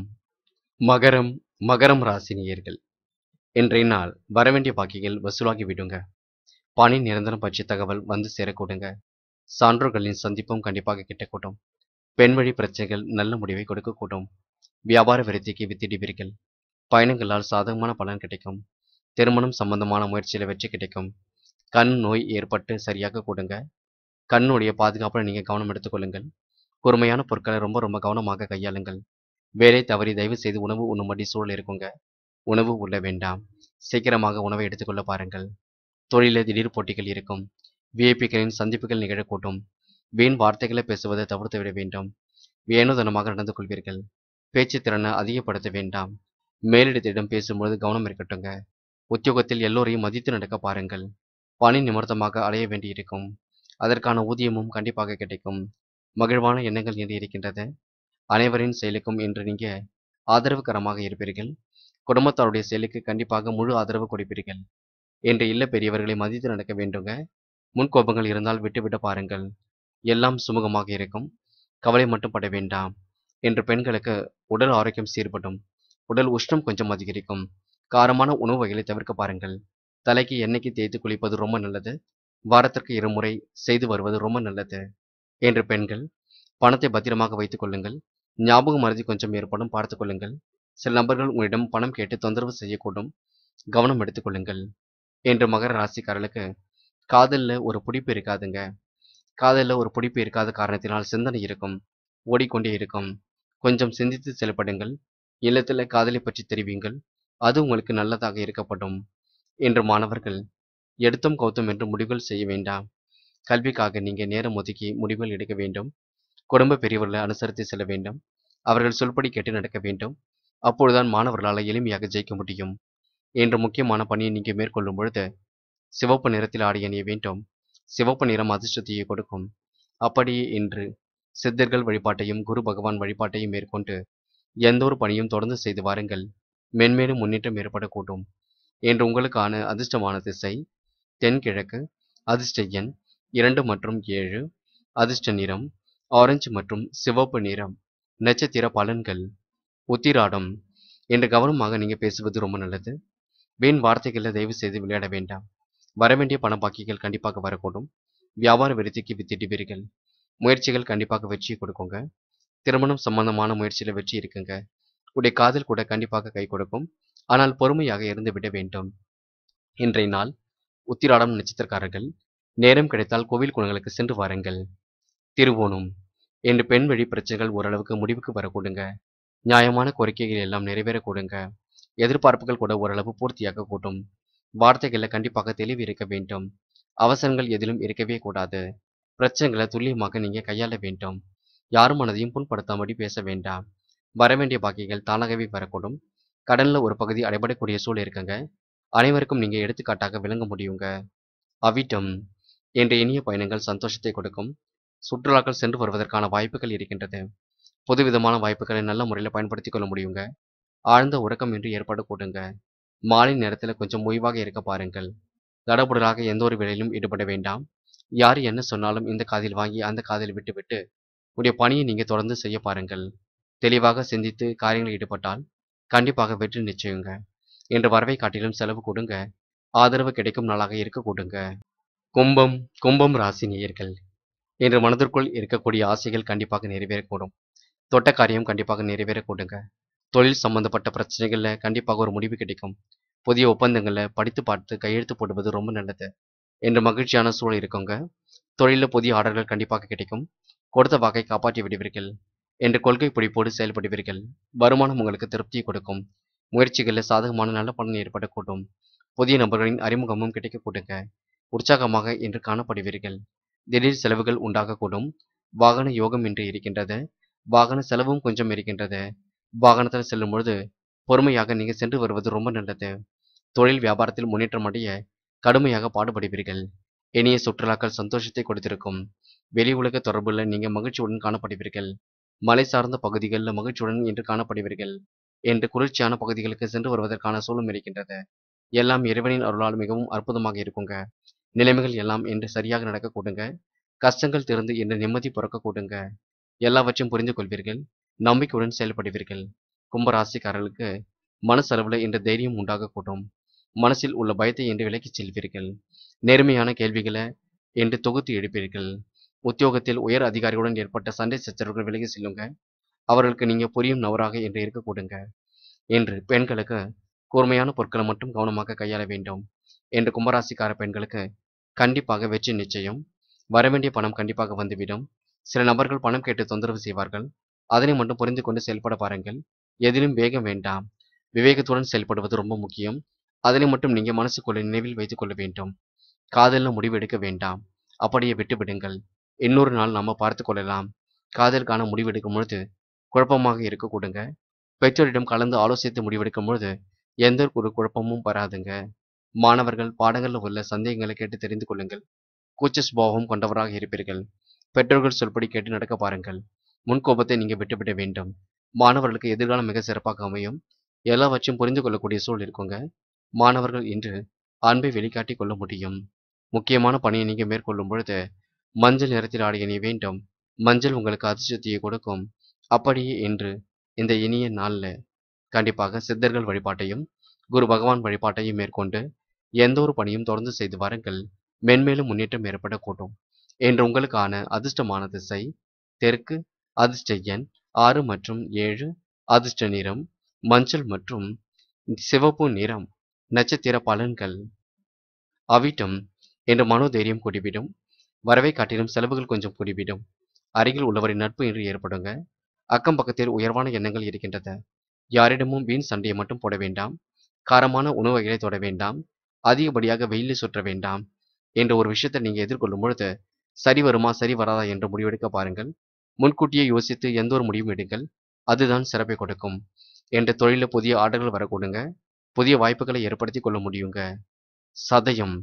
மகரம் மகரம் ராசினியர்கள் இன்றைய நாள் வரவேண்டிய பாக்கிகள் வசூலாகி விடுங்க பணி நிரந்தரம் பற்றிய தகவல் வந்து சேரக்கூடுங்க சான்றோர்களின் சந்திப்பும் கண்டிப்பாக கிட்டக்கூடும் பெண் வழி பிரச்சனைகள் நல்ல முடிவை கொடுக்கக்கூடும் வியாபார விருத்திக்கு வித்திடுவீர்கள் பயணங்களால் சாதகமான பலன் கிடைக்கும் திருமணம் சம்பந்தமான முயற்சியில் வெற்றி கிடைக்கும் கண் நோய் ஏற்பட்டு சரியாக கொடுங்க கண்ணுடைய பாதுகாப்பில் நீங்கள் கவனம் எடுத்துக்கொள்ளுங்கள் கூர்மையான பொருட்களை ரொம்ப ரொம்ப கவனமாக கையாளுங்கள் வேலை தவறி தயவு செய்து உணவு உண்ணும்படி சூழல் இருக்குங்க உணவு உள்ள வேண்டாம் சீக்கிரமாக உணவை எடுத்துக்கொள்ள பாருங்கள் தொழிலில் திடீர் போட்டிகள் இருக்கும் விஐபிக்களின் சந்திப்புகள் நிகழக்கூடும் வீண் வார்த்தைகளை பேசுவதை தவிர்த்து விட வேண்டும் வேணுதனமாக நடந்து கொள்வீர்கள் பேச்சு திறனை அதிகப்படுத்த வேண்டாம் மேலிடத்திடம் பேசும்பொழுது கவனம் இருக்கட்டுங்க உத்தியோகத்தில் எல்லோரையும் மதித்து நடக்க பாருங்கள் பணி நிமித்தமாக அலைய வேண்டியிருக்கும் அதற்கான ஊதியமும் கண்டிப்பாக கிடைக்கும் மகிழ்வான எண்ணங்கள் என்று இருக்கின்றது அனைவரின் செயலுக்கும் இன்று நீங்க ஆதரவுகரமாக இருப்பீர்கள் குடும்பத்தாருடைய செயலுக்கு கண்டிப்பாக முழு ஆதரவு கொடுப்பீர்கள் என்று இல்ல பெரியவர்களை மதித்து நடக்க வேண்டுங்க முன்கோபங்கள் இருந்தால் விட்டுவிட பாருங்கள் எல்லாம் சுமூகமாக இருக்கும் கவலை மட்டும் பட வேண்டாம் என்று பெண்களுக்கு உடல் ஆரோக்கியம் சீர்படும் உடல் உஷ்ணம் கொஞ்சம் அதிகரிக்கும் காரமான உணவு வகைகளை தவிர்க்க பாருங்கள் தலைக்கு எண்ணெய்க்கு தேய்த்து குளிப்பது ரொம்ப நல்லது வாரத்திற்கு இருமுறை செய்து வருவது ரொம்ப நல்லது என்று பெண்கள் பணத்தை பத்திரமாக வைத்துக் கொள்ளுங்கள் ஞாபக மறதி கொஞ்சம் ஏற்படும் பார்த்துக் கொள்ளுங்கள் சில நபர்கள் உங்களிடம் பணம் கேட்டு தொந்தரவு செய்யக்கூடும் கவனம் எடுத்துக் கொள்ளுங்கள் என்று மகர ராசிக்காரர்களுக்கு காதல்ல ஒரு பிடிப்பு இருக்காதுங்க காதல்ல ஒரு பிடிப்பு இருக்காத காரணத்தினால் சிந்தனை இருக்கும் ஓடிக்கொண்டே இருக்கும் கொஞ்சம் சிந்தித்து செயல்படுங்கள் இல்லத்தில் காதலை பற்றி தெரிவிங்கள் அது உங்களுக்கு நல்லதாக இருக்கப்படும் என்று மாணவர்கள் எடுத்தும் கௌத்தம் என்று முடிவுகள் செய்ய வேண்டாம் கல்விக்காக நீங்க நேரம் ஒதுக்கி முடிவுகள் எடுக்க வேண்டும் குடும்ப பெரியவர்களை அனுசரித்து செல்ல வேண்டும் அவர்கள் சொல்படி கேட்டு நடக்க வேண்டும் அப்பொழுதுதான் மாணவர்களால் எளிமையாக ஜெயிக்க முடியும் என்ற முக்கியமான பணியை நீங்க மேற்கொள்ளும் பொழுது சிவப்பு நிறத்தில் ஆடை அணிய வேண்டும் சிவப்பு நிறம் அதிர்ஷ்டத்தையே கொடுக்கும் அப்படியே இன்று சித்தர்கள் வழிபாட்டையும் குரு பகவான் வழிபாட்டையும் மேற்கொண்டு எந்த ஒரு பணியும் தொடர்ந்து செய்து வாருங்கள் மென்மேலும் முன்னேற்றம் ஏற்படக்கூடும் என்று உங்களுக்கான அதிர்ஷ்டமான திசை தென்கிழக்கு அதிர்ஷ்ட எண் இரண்டு மற்றும் ஏழு அதிர்ஷ்ட நிறம் ஆரஞ்சு மற்றும் சிவப்பு நிறம் நட்சத்திர பலன்கள் உத்திராடம் என்று கவனமாக நீங்க பேசுவது ரொம்ப நல்லது வீண் வார்த்தைகளை தயவு செய்து விளையாட வேண்டாம் வரவேண்டிய பண பாக்கிகள் கண்டிப்பாக வரக்கூடும் வியாபார விருத்திக்கு வித்திடுவீர்கள் முயற்சிகள் கண்டிப்பாக வெற்றியை கொடுக்குங்க திருமணம் சம்பந்தமான முயற்சியில வெற்றி இருக்குங்க உடைய காதல் கூட கண்டிப்பாக கை கொடுக்கும் ஆனால் பொறுமையாக இருந்து விட வேண்டும் இன்றைய நாள் உத்திராடம் நட்சத்திரக்காரர்கள் நேரம் கிடைத்தால் கோவில் குளங்களுக்கு சென்று வாருங்கள் திருவோணம் என்று பெண் வழி பிரச்சனைகள் ஓரளவுக்கு முடிவுக்கு வரக்கூடுங்க நியாயமான கோரிக்கைகள் எல்லாம் நிறைவேற கூடுங்க எதிர்பார்ப்புகள் கூட ஓரளவு பூர்த்தியாக கூட்டும் வார்த்தைகளை கண்டிப்பாக தெளிவு இருக்க வேண்டும் அவசரங்கள் எதிலும் இருக்கவே கூடாது பிரச்சனைகளை துல்லியமாக நீங்க கையாள வேண்டும் யார் மனதையும் புண்படுத்தாமடி பேச வேண்டாம் வரவேண்டிய பாக்கிகள் தானாகவே வரக்கூடும் கடன்ல ஒரு பகுதி அடைபடக்கூடிய சூழல் இருக்குங்க அனைவருக்கும் நீங்க எடுத்துக்காட்டாக விளங்க முடியுங்க அவிட்டம் என்ற இனிய பயணங்கள் சந்தோஷத்தை கொடுக்கும் சுற்றுலாக்கள் சென்று வருவதற்கான வாய்ப்புகள் இருக்கின்றது புதுவிதமான வாய்ப்புகளை நல்ல முறையில் பயன்படுத்திக் கொள்ள முடியுங்க ஆழ்ந்த உறக்கம் இன்றி ஏற்படக்கூடுங்க மாலை நேரத்தில் கொஞ்சம் ஓய்வாக இருக்க பாருங்கள் தடபுடலாக எந்த ஒரு வேலையிலும் ஈடுபட வேண்டாம் யார் என்ன சொன்னாலும் இந்த காதில் வாங்கி அந்த காதில் விட்டுவிட்டு உடைய பணியை நீங்க தொடர்ந்து செய்ய பாருங்கள் தெளிவாக சிந்தித்து காரியங்களில் ஈடுபட்டால் கண்டிப்பாக வெற்றி நிச்சயங்க என்று வரவை காட்டிலும் செலவு கொடுங்க ஆதரவு கிடைக்கும் நாளாக இருக்க கொடுங்க கும்பம் கும்பம் ராசி நேயர்கள் என்று மனதிற்குள் இருக்கக்கூடிய ஆசைகள் கண்டிப்பாக நிறைவேறக்கூடும் தொட்ட காரியம் கண்டிப்பாக நிறைவேற கூடுங்க தொழில் சம்பந்தப்பட்ட பிரச்சனைகள்ல கண்டிப்பாக ஒரு முடிவு கிடைக்கும் புதிய ஒப்பந்தங்கள்ல படித்து பார்த்து கையெழுத்து போடுவது ரொம்ப நல்லது என்று மகிழ்ச்சியான சூழல் இருக்குங்க தொழிலில் புதிய ஆர்டர்கள் கண்டிப்பாக கிடைக்கும் கொடுத்த வாக்கை காப்பாற்றி விடுவீர்கள் என்று கொள்கை பிடிப்போடு செயல்படுவீர்கள் வருமானம் உங்களுக்கு திருப்தியை கொடுக்கும் முயற்சிகளில் சாதகமான நல்ல பலன் ஏற்படக்கூடும் புதிய நபர்களின் அறிமுகமும் கிடைக்கக்கூடுங்க உற்சாகமாக இன்று காணப்படுவீர்கள் திடீர் செலவுகள் உண்டாகக்கூடும் வாகன யோகம் இன்று இருக்கின்றது வாகன செலவும் கொஞ்சம் இருக்கின்றது வாகனத்தில் செல்லும் பொழுது பொறுமையாக நீங்க சென்று வருவது ரொம்ப நல்லது தொழில் வியாபாரத்தில் முன்னேற்றம் அடைய கடுமையாக பாடுபடுவீர்கள் இனிய சுற்றுலாக்கள் சந்தோஷத்தை கொடுத்திருக்கும் வெளி உலக தொடர்புல நீங்க மகிழ்ச்சியுடன் காணப்படுவீர்கள் மலை சார்ந்த பகுதிகளில் மகிழ்ச்சியுடன் இன்று காணப்படுவீர்கள் என்று குளிர்ச்சியான பகுதிகளுக்கு சென்று வருவதற்கான சூழலும் இருக்கின்றது எல்லாம் இறைவனின் அருளால் மிகவும் அற்புதமாக இருக்குங்க நிலைமைகள் எல்லாம் என்று சரியாக நடக்க கூடுங்க கஷ்டங்கள் திறந்து என்று நிம்மதி பிறக்க கூடுங்க எல்லாவற்றையும் புரிந்து கொள்வீர்கள் நம்பிக்கையுடன் செயல்படுவீர்கள் கும்பராசிக்காரர்களுக்கு மனசளவில் என்ற தைரியம் உண்டாகக்கூடும் மனசில் உள்ள பயத்தை என்று விலக்கிச் செல்வீர்கள் நேர்மையான கேள்விகளை என்று தொகுத்து எடுப்பீர்கள் உத்தியோகத்தில் உயர் அதிகாரிகளுடன் ஏற்பட்ட சண்டை சச்சரவுகள் விலகி செல்லுங்க அவர்களுக்கு நீங்க புரியும் நபராக என்று இருக்க கூடுங்க என்று பெண்களுக்கு கூர்மையான பொருட்களை மட்டும் கவனமாக கையாள வேண்டும் என்று கும்பராசிக்கார பெண்களுக்கு கண்டிப்பாக வெற்றி நிச்சயம் வரவேண்டிய பணம் கண்டிப்பாக வந்துவிடும் சில நபர்கள் பணம் கேட்டு தொந்தரவு செய்வார்கள் அதனை மட்டும் புரிந்து கொண்டு செயல்பட பாருங்கள் எதிலும் வேகம் வேண்டாம் விவேகத்துடன் செயல்படுவது ரொம்ப முக்கியம் அதனை மட்டும் நீங்க மனசுக்குள்ள நினைவில் வைத்துக் கொள்ள வேண்டும் காதலில் முடிவு எடுக்க வேண்டாம் அப்படியே விட்டு விடுங்கள் இன்னொரு நாள் நாம பார்த்து கொள்ளலாம் காதலுக்கான முடிவு எடுக்கும் பொழுது குழப்பமாக இருக்க கொடுங்க பெற்றோரிடம் கலந்து ஆலோசித்து முடிவெடுக்கும் பொழுது எந்த ஒரு குழப்பமும் வராதுங்க மாணவர்கள் பாடங்களில் உள்ள சந்தேகங்களை கேட்டு தெரிந்து கொள்ளுங்கள் கூச்ச சுபாவம் கொண்டவராக இருப்பீர்கள் பெற்றோர்கள் சொல்படி கேட்டு நடக்க பாருங்கள் முன்கோபத்தை நீங்க விட்டுவிட வேண்டும் மாணவர்களுக்கு எதிர்காலம் மிக சிறப்பாக அமையும் எல்லாவற்றையும் புரிந்து கொள்ளக்கூடிய சூழல் இருக்குங்க மாணவர்கள் இன்று அன்பை வெளிக்காட்டி கொள்ள முடியும் முக்கியமான பணியை நீங்க மேற்கொள்ளும் பொழுது மஞ்சள் நிறத்தில் ஆடை அணிய வேண்டும் மஞ்சள் உங்களுக்கு அதிர்ஷ்டத்தையே கொடுக்கும் அப்படியே இன்று இந்த இனிய நாள்ல கண்டிப்பாக சித்தர்கள் வழிபாட்டையும் குரு பகவான் வழிபாட்டையும் மேற்கொண்டு எந்த ஒரு பணியும் தொடர்ந்து செய்து வாருங்கள் மென்மேலும் முன்னேற்றம் ஏற்படக்கூடும் என்று உங்களுக்கான அதிர்ஷ்டமான திசை தெற்கு அதிர்ஷ்ட எண் ஆறு மற்றும் ஏழு அதிர்ஷ்ட நிறம் மஞ்சள் மற்றும் சிவப்பு நிறம் நட்சத்திர பலன்கள் அவிட்டம் என்று மனோதைரியம் கூடிவிடும் வரவை காட்டிலும் செலவுகள் கொஞ்சம் கூடிவிடும் அருகில் உள்ளவரின் நட்பு என்று ஏற்படுங்க அக்கம் பக்கத்தில் உயர்வான எண்ணங்கள் இருக்கின்றன யாரிடமும் வீண் சண்டையை மட்டும் போட வேண்டாம் காரமான உணவுகளை தொட வேண்டாம் அதிகப்படியாக வெயிலில் சுற்ற வேண்டாம் என்ற ஒரு விஷயத்தை நீங்க எதிர்கொள்ளும் பொழுது சரி வருமா சரி வராதா என்று முடிவெடுக்க பாருங்கள் முன்கூட்டியே யோசித்து எந்த ஒரு முடிவும் எடுங்கள் அதுதான் சிறப்பை கொடுக்கும் என்ற தொழிலில் புதிய ஆர்டர்கள் வரக்கூடுங்க புதிய வாய்ப்புகளை ஏற்படுத்தி கொள்ள முடியுங்க சதயம்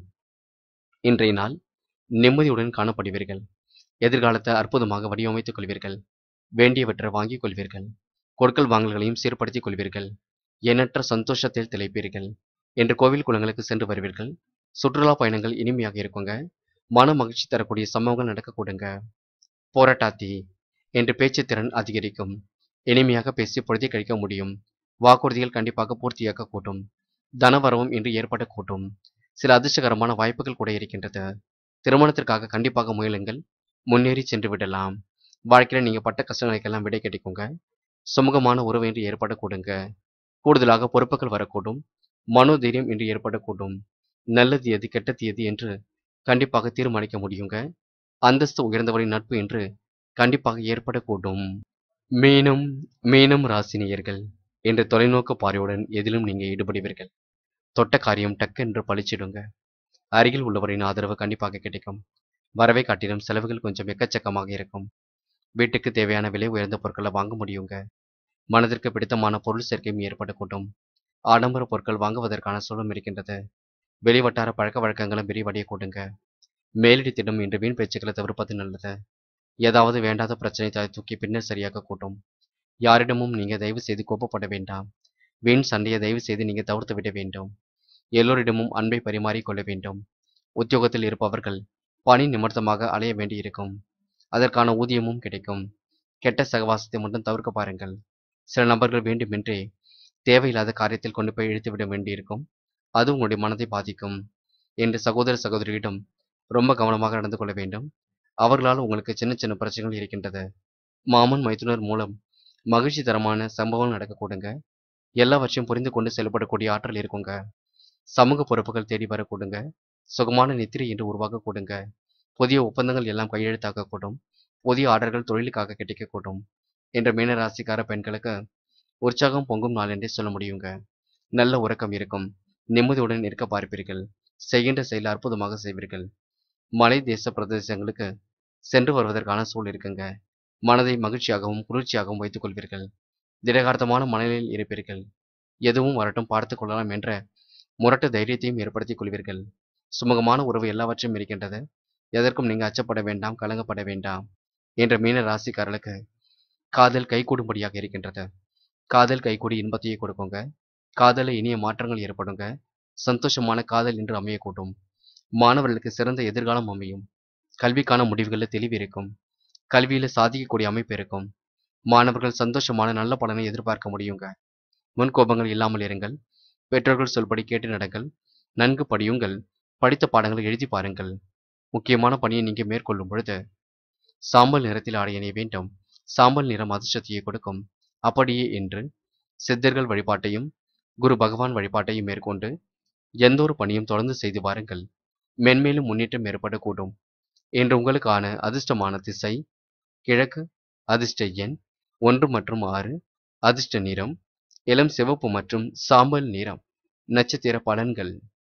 இன்றைய நாள் நிம்மதியுடன் காணப்படுவீர்கள் எதிர்காலத்தை அற்புதமாக வடிவமைத்துக் கொள்வீர்கள் வேண்டியவற்றை வாங்கிக் கொள்வீர்கள் கொடுக்கல் வாங்கல்களையும் சீர்படுத்திக் கொள்வீர்கள் எண்ணற்ற சந்தோஷத்தில் திளைப்பீர்கள் என்று கோவில் குளங்களுக்கு சென்று வருவீர்கள் சுற்றுலா பயணங்கள் இனிமையாக இருக்குங்க மன மகிழ்ச்சி தரக்கூடிய சம்பவங்கள் நடக்கக்கூடுங்க போராட்டாத்தி என்று பேச்சு திறன் அதிகரிக்கும் இனிமையாக பேசி பொழுதை கழிக்க முடியும் வாக்குறுதிகள் கண்டிப்பாக பூர்த்தியாக்க கூட்டும் தனவரவும் இன்று ஏற்பட கூட்டும் சில அதிர்ஷ்டகரமான வாய்ப்புகள் கூட இருக்கின்றது திருமணத்திற்காக கண்டிப்பாக முயலுங்கள் முன்னேறி சென்று விடலாம் வாழ்க்கையில நீங்க பட்ட கஷ்டங்களுக்கெல்லாம் விடை கிடைக்குங்க சுமூகமான உறவு என்று ஏற்படக்கூடுங்க கூடுதலாக பொறுப்புகள் வரக்கூடும் மனோதைரியம் என்று ஏற்படக்கூடும் நல்லது எது கெட்டது எது என்று கண்டிப்பாக தீர்மானிக்க முடியுங்க அந்தஸ்து உயர்ந்தவரின் நட்பு என்று கண்டிப்பாக ஏற்படக்கூடும் மீனம் மீனம் ராசினியர்கள் என்ற தொலைநோக்கு பார்வையுடன் எதிலும் நீங்க ஈடுபடுவீர்கள் தொட்ட காரியம் டக்கென்று பளிச்சிடுங்க அருகில் உள்ளவரின் ஆதரவு கண்டிப்பாக கிடைக்கும் வரவை காட்டிலும் செலவுகள் கொஞ்சம் எக்கச்சக்கமாக இருக்கும் வீட்டுக்கு தேவையான விலை உயர்ந்த பொருட்களை வாங்க முடியுங்க மனதிற்கு பிடித்தமான பொருள் சேர்க்கையும் ஏற்படக்கூடும் ஆடம்பர பொருட்கள் வாங்குவதற்கான சூழலும் இருக்கின்றது வெளிவட்டார பழக்க வழக்கங்களும் விரிவடைய கூடுங்க மேலிடத்திடம் இன்று வீண் பேச்சுக்களை தவிர்ப்பது நல்லது ஏதாவது வேண்டாத பிரச்சனை தலை தூக்கி பின்னர் சரியாக கூட்டும் யாரிடமும் நீங்க தயவு செய்து கோபப்பட வேண்டாம் வீண் சண்டையை தயவு செய்து நீங்க தவிர்த்து விட வேண்டும் எல்லோரிடமும் அன்பை பரிமாறிக் கொள்ள வேண்டும் உத்தியோகத்தில் இருப்பவர்கள் பணி நிமித்தமாக அலைய வேண்டியிருக்கும் அதற்கான ஊதியமும் கிடைக்கும் கெட்ட சகவாசத்தை மட்டும் தவிர்க்க பாருங்கள் சில நபர்கள் வேண்டுமென்றே தேவையில்லாத காரியத்தில் கொண்டு போய் இழுத்துவிட வேண்டியிருக்கும் அது உங்களுடைய மனதை பாதிக்கும் என்று சகோதர சகோதரியிடம் ரொம்ப கவனமாக நடந்து கொள்ள வேண்டும் அவர்களால் உங்களுக்கு சின்ன சின்ன பிரச்சனைகள் இருக்கின்றது மாமன் மைத்துனர் மூலம் மகிழ்ச்சி தரமான சம்பவம் நடக்கக்கூடுங்க எல்லாவற்றையும் புரிந்து கொண்டு செயல்படக்கூடிய ஆற்றல் இருக்குங்க சமூக பொறுப்புகள் தேடி வரக்கூடுங்க சுகமான நித்திரை என்று உருவாக்க கூடுங்க புதிய ஒப்பந்தங்கள் எல்லாம் கையெழுத்தாக கூடும் புதிய ஆர்டர்கள் தொழிலுக்காக கிடைக்கக்கூடும் என்ற மீனராசிக்கார பெண்களுக்கு உற்சாகம் பொங்கும் நாள் என்றே சொல்ல முடியுங்க நல்ல உறக்கம் இருக்கும் நிம்மதியுடன் இருக்க பார்ப்பீர்கள் செய்கின்ற செயல் அற்புதமாக செய்வீர்கள் மலை தேச பிரதேசங்களுக்கு சென்று வருவதற்கான சூழல் இருக்குங்க மனதை மகிழ்ச்சியாகவும் குளிர்ச்சியாகவும் வைத்துக் கொள்வீர்கள் திடகார்த்தமான மனநிலையில் இருப்பீர்கள் எதுவும் வரட்டும் பார்த்துக் கொள்ளலாம் என்ற முரட்டு தைரியத்தையும் ஏற்படுத்திக் கொள்வீர்கள் சுமூகமான உறவு எல்லாவற்றையும் இருக்கின்றது எதற்கும் நீங்க அச்சப்பட வேண்டாம் கலங்கப்பட வேண்டாம் என்ற மீன ராசிக்காரர்களுக்கு காதல் கைகூடும்படியாக இருக்கின்றது காதல் கைகூடி இன்பத்தையே கொடுக்குங்க காதல இனிய மாற்றங்கள் ஏற்படுங்க சந்தோஷமான காதல் என்று அமையக்கூடும் மாணவர்களுக்கு சிறந்த எதிர்காலம் அமையும் கல்விக்கான முடிவுகளில் தெளிவு இருக்கும் கல்வியில சாதிக்கக்கூடிய அமைப்பு இருக்கும் மாணவர்கள் சந்தோஷமான நல்ல பலனை எதிர்பார்க்க முடியுங்க முன்கோபங்கள் இல்லாமல் இருங்கள் பெற்றோர்கள் சொல்படி கேட்டு நடங்கள் நன்கு படியுங்கள் படித்த பாடங்களை எழுதி பாருங்கள் முக்கியமான பணியை நீங்க மேற்கொள்ளும் பொழுது சாம்பல் நிறத்தில் ஆடை அணிய வேண்டும் சாம்பல் நிறம் அதிர்ஷ்டத்தையே கொடுக்கும் அப்படியே என்று சித்தர்கள் வழிபாட்டையும் குரு பகவான் வழிபாட்டையும் மேற்கொண்டு எந்த ஒரு பணியும் தொடர்ந்து செய்து வாருங்கள் மென்மேலும் முன்னேற்றம் ஏற்படக்கூடும் என்று உங்களுக்கான அதிர்ஷ்டமான திசை கிழக்கு அதிர்ஷ்ட எண் ஒன்று மற்றும் ஆறு அதிர்ஷ்ட நிறம் இளம் சிவப்பு மற்றும் சாம்பல் நிறம் நட்சத்திர பலன்கள்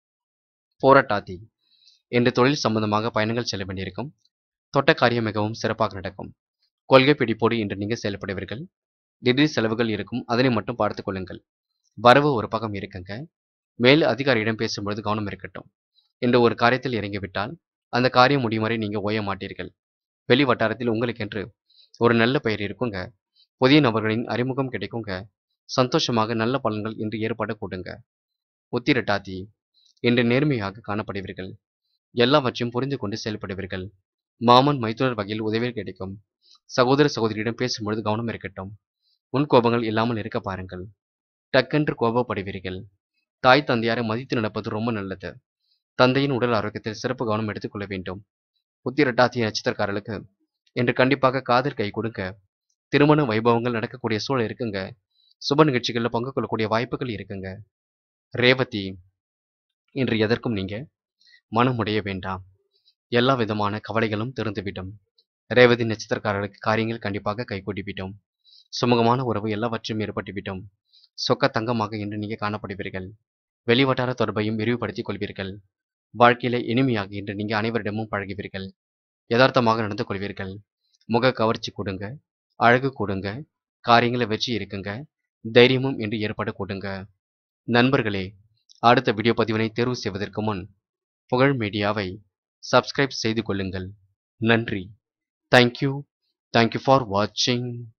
போராட்டாதி என்ற தொழில் சம்பந்தமாக பயணங்கள் செல்ல வேண்டியிருக்கும் தொட்ட காரியம் மிகவும் சிறப்பாக நடக்கும் கொள்கை பிடிப்போடு இன்று நீங்கள் செயல்படுவீர்கள் திடீர் செலவுகள் இருக்கும் அதனை மட்டும் பார்த்துக் கொள்ளுங்கள் வரவு ஒரு பக்கம் இருக்குங்க மேல் அதிகாரியிடம் பேசும்பொழுது கவனம் இருக்கட்டும் என்ற ஒரு காரியத்தில் இறங்கிவிட்டால் அந்த காரியம் முடியும் வரை நீங்க ஓய மாட்டீர்கள் வெளி வட்டாரத்தில் உங்களுக்கென்று ஒரு நல்ல பெயர் இருக்குங்க புதிய நபர்களின் அறிமுகம் கிடைக்குங்க சந்தோஷமாக நல்ல பலன்கள் இன்று ஏற்பட கூடுங்க உத்திரட்டாதி இன்று நேர்மையாக காணப்படுவீர்கள் எல்லாவற்றையும் புரிந்து கொண்டு செயல்படுவீர்கள் மாமன் மைத்துனர் வகையில் உதவிகள் கிடைக்கும் சகோதர சகோதரியிடம் பேசும்பொழுது கவனம் இருக்கட்டும் முன் கோபங்கள் இல்லாமல் இருக்க பாருங்கள் டக்கென்று கோபப்படுவீர்கள் தாய் தந்தையாரை மதித்து நடப்பது ரொம்ப நல்லது தந்தையின் உடல் ஆரோக்கியத்தில் சிறப்பு கவனம் எடுத்துக்கொள்ள வேண்டும் உத்திரட்டாதி நட்சத்திரக்காரர்களுக்கு இன்று கண்டிப்பாக காதல் கை கொடுங்க திருமண வைபவங்கள் நடக்கக்கூடிய சூழல் இருக்குங்க சுப நிகழ்ச்சிகளில் பங்கு கொள்ளக்கூடிய வாய்ப்புகள் இருக்குங்க ரேவதி இன்று எதற்கும் நீங்க மனமுடைய வேண்டாம் எல்லா விதமான கவலைகளும் திறந்துவிடும் ரேவதி நட்சத்திரக்காரர்களுக்கு காரியங்கள் கண்டிப்பாக கைகூடிவிடும் சுமூகமான உறவு எல்லாவற்றையும் ஏற்பட்டுவிடும் சொக்க தங்கமாக இன்று நீங்க காணப்படுவீர்கள் வெளிவட்டார தொடர்பையும் விரிவுபடுத்திக் கொள்வீர்கள் வாழ்க்கையில இனிமையாக இன்று நீங்க அனைவரிடமும் பழகுவீர்கள் யதார்த்தமாக நடந்து கொள்வீர்கள் முக கவர்ச்சி கொடுங்க அழகு கொடுங்க காரியங்களை வெற்றி இருக்குங்க தைரியமும் இன்று ஏற்பட கொடுங்க நண்பர்களே அடுத்த வீடியோ பதிவினை தேர்வு செய்வதற்கு முன் புகழ் மீடியாவை சப்ஸ்கிரைப் செய்து கொள்ளுங்கள் நன்றி தேங்க்யூ தேங்க்யூ ஃபார் வாட்சிங்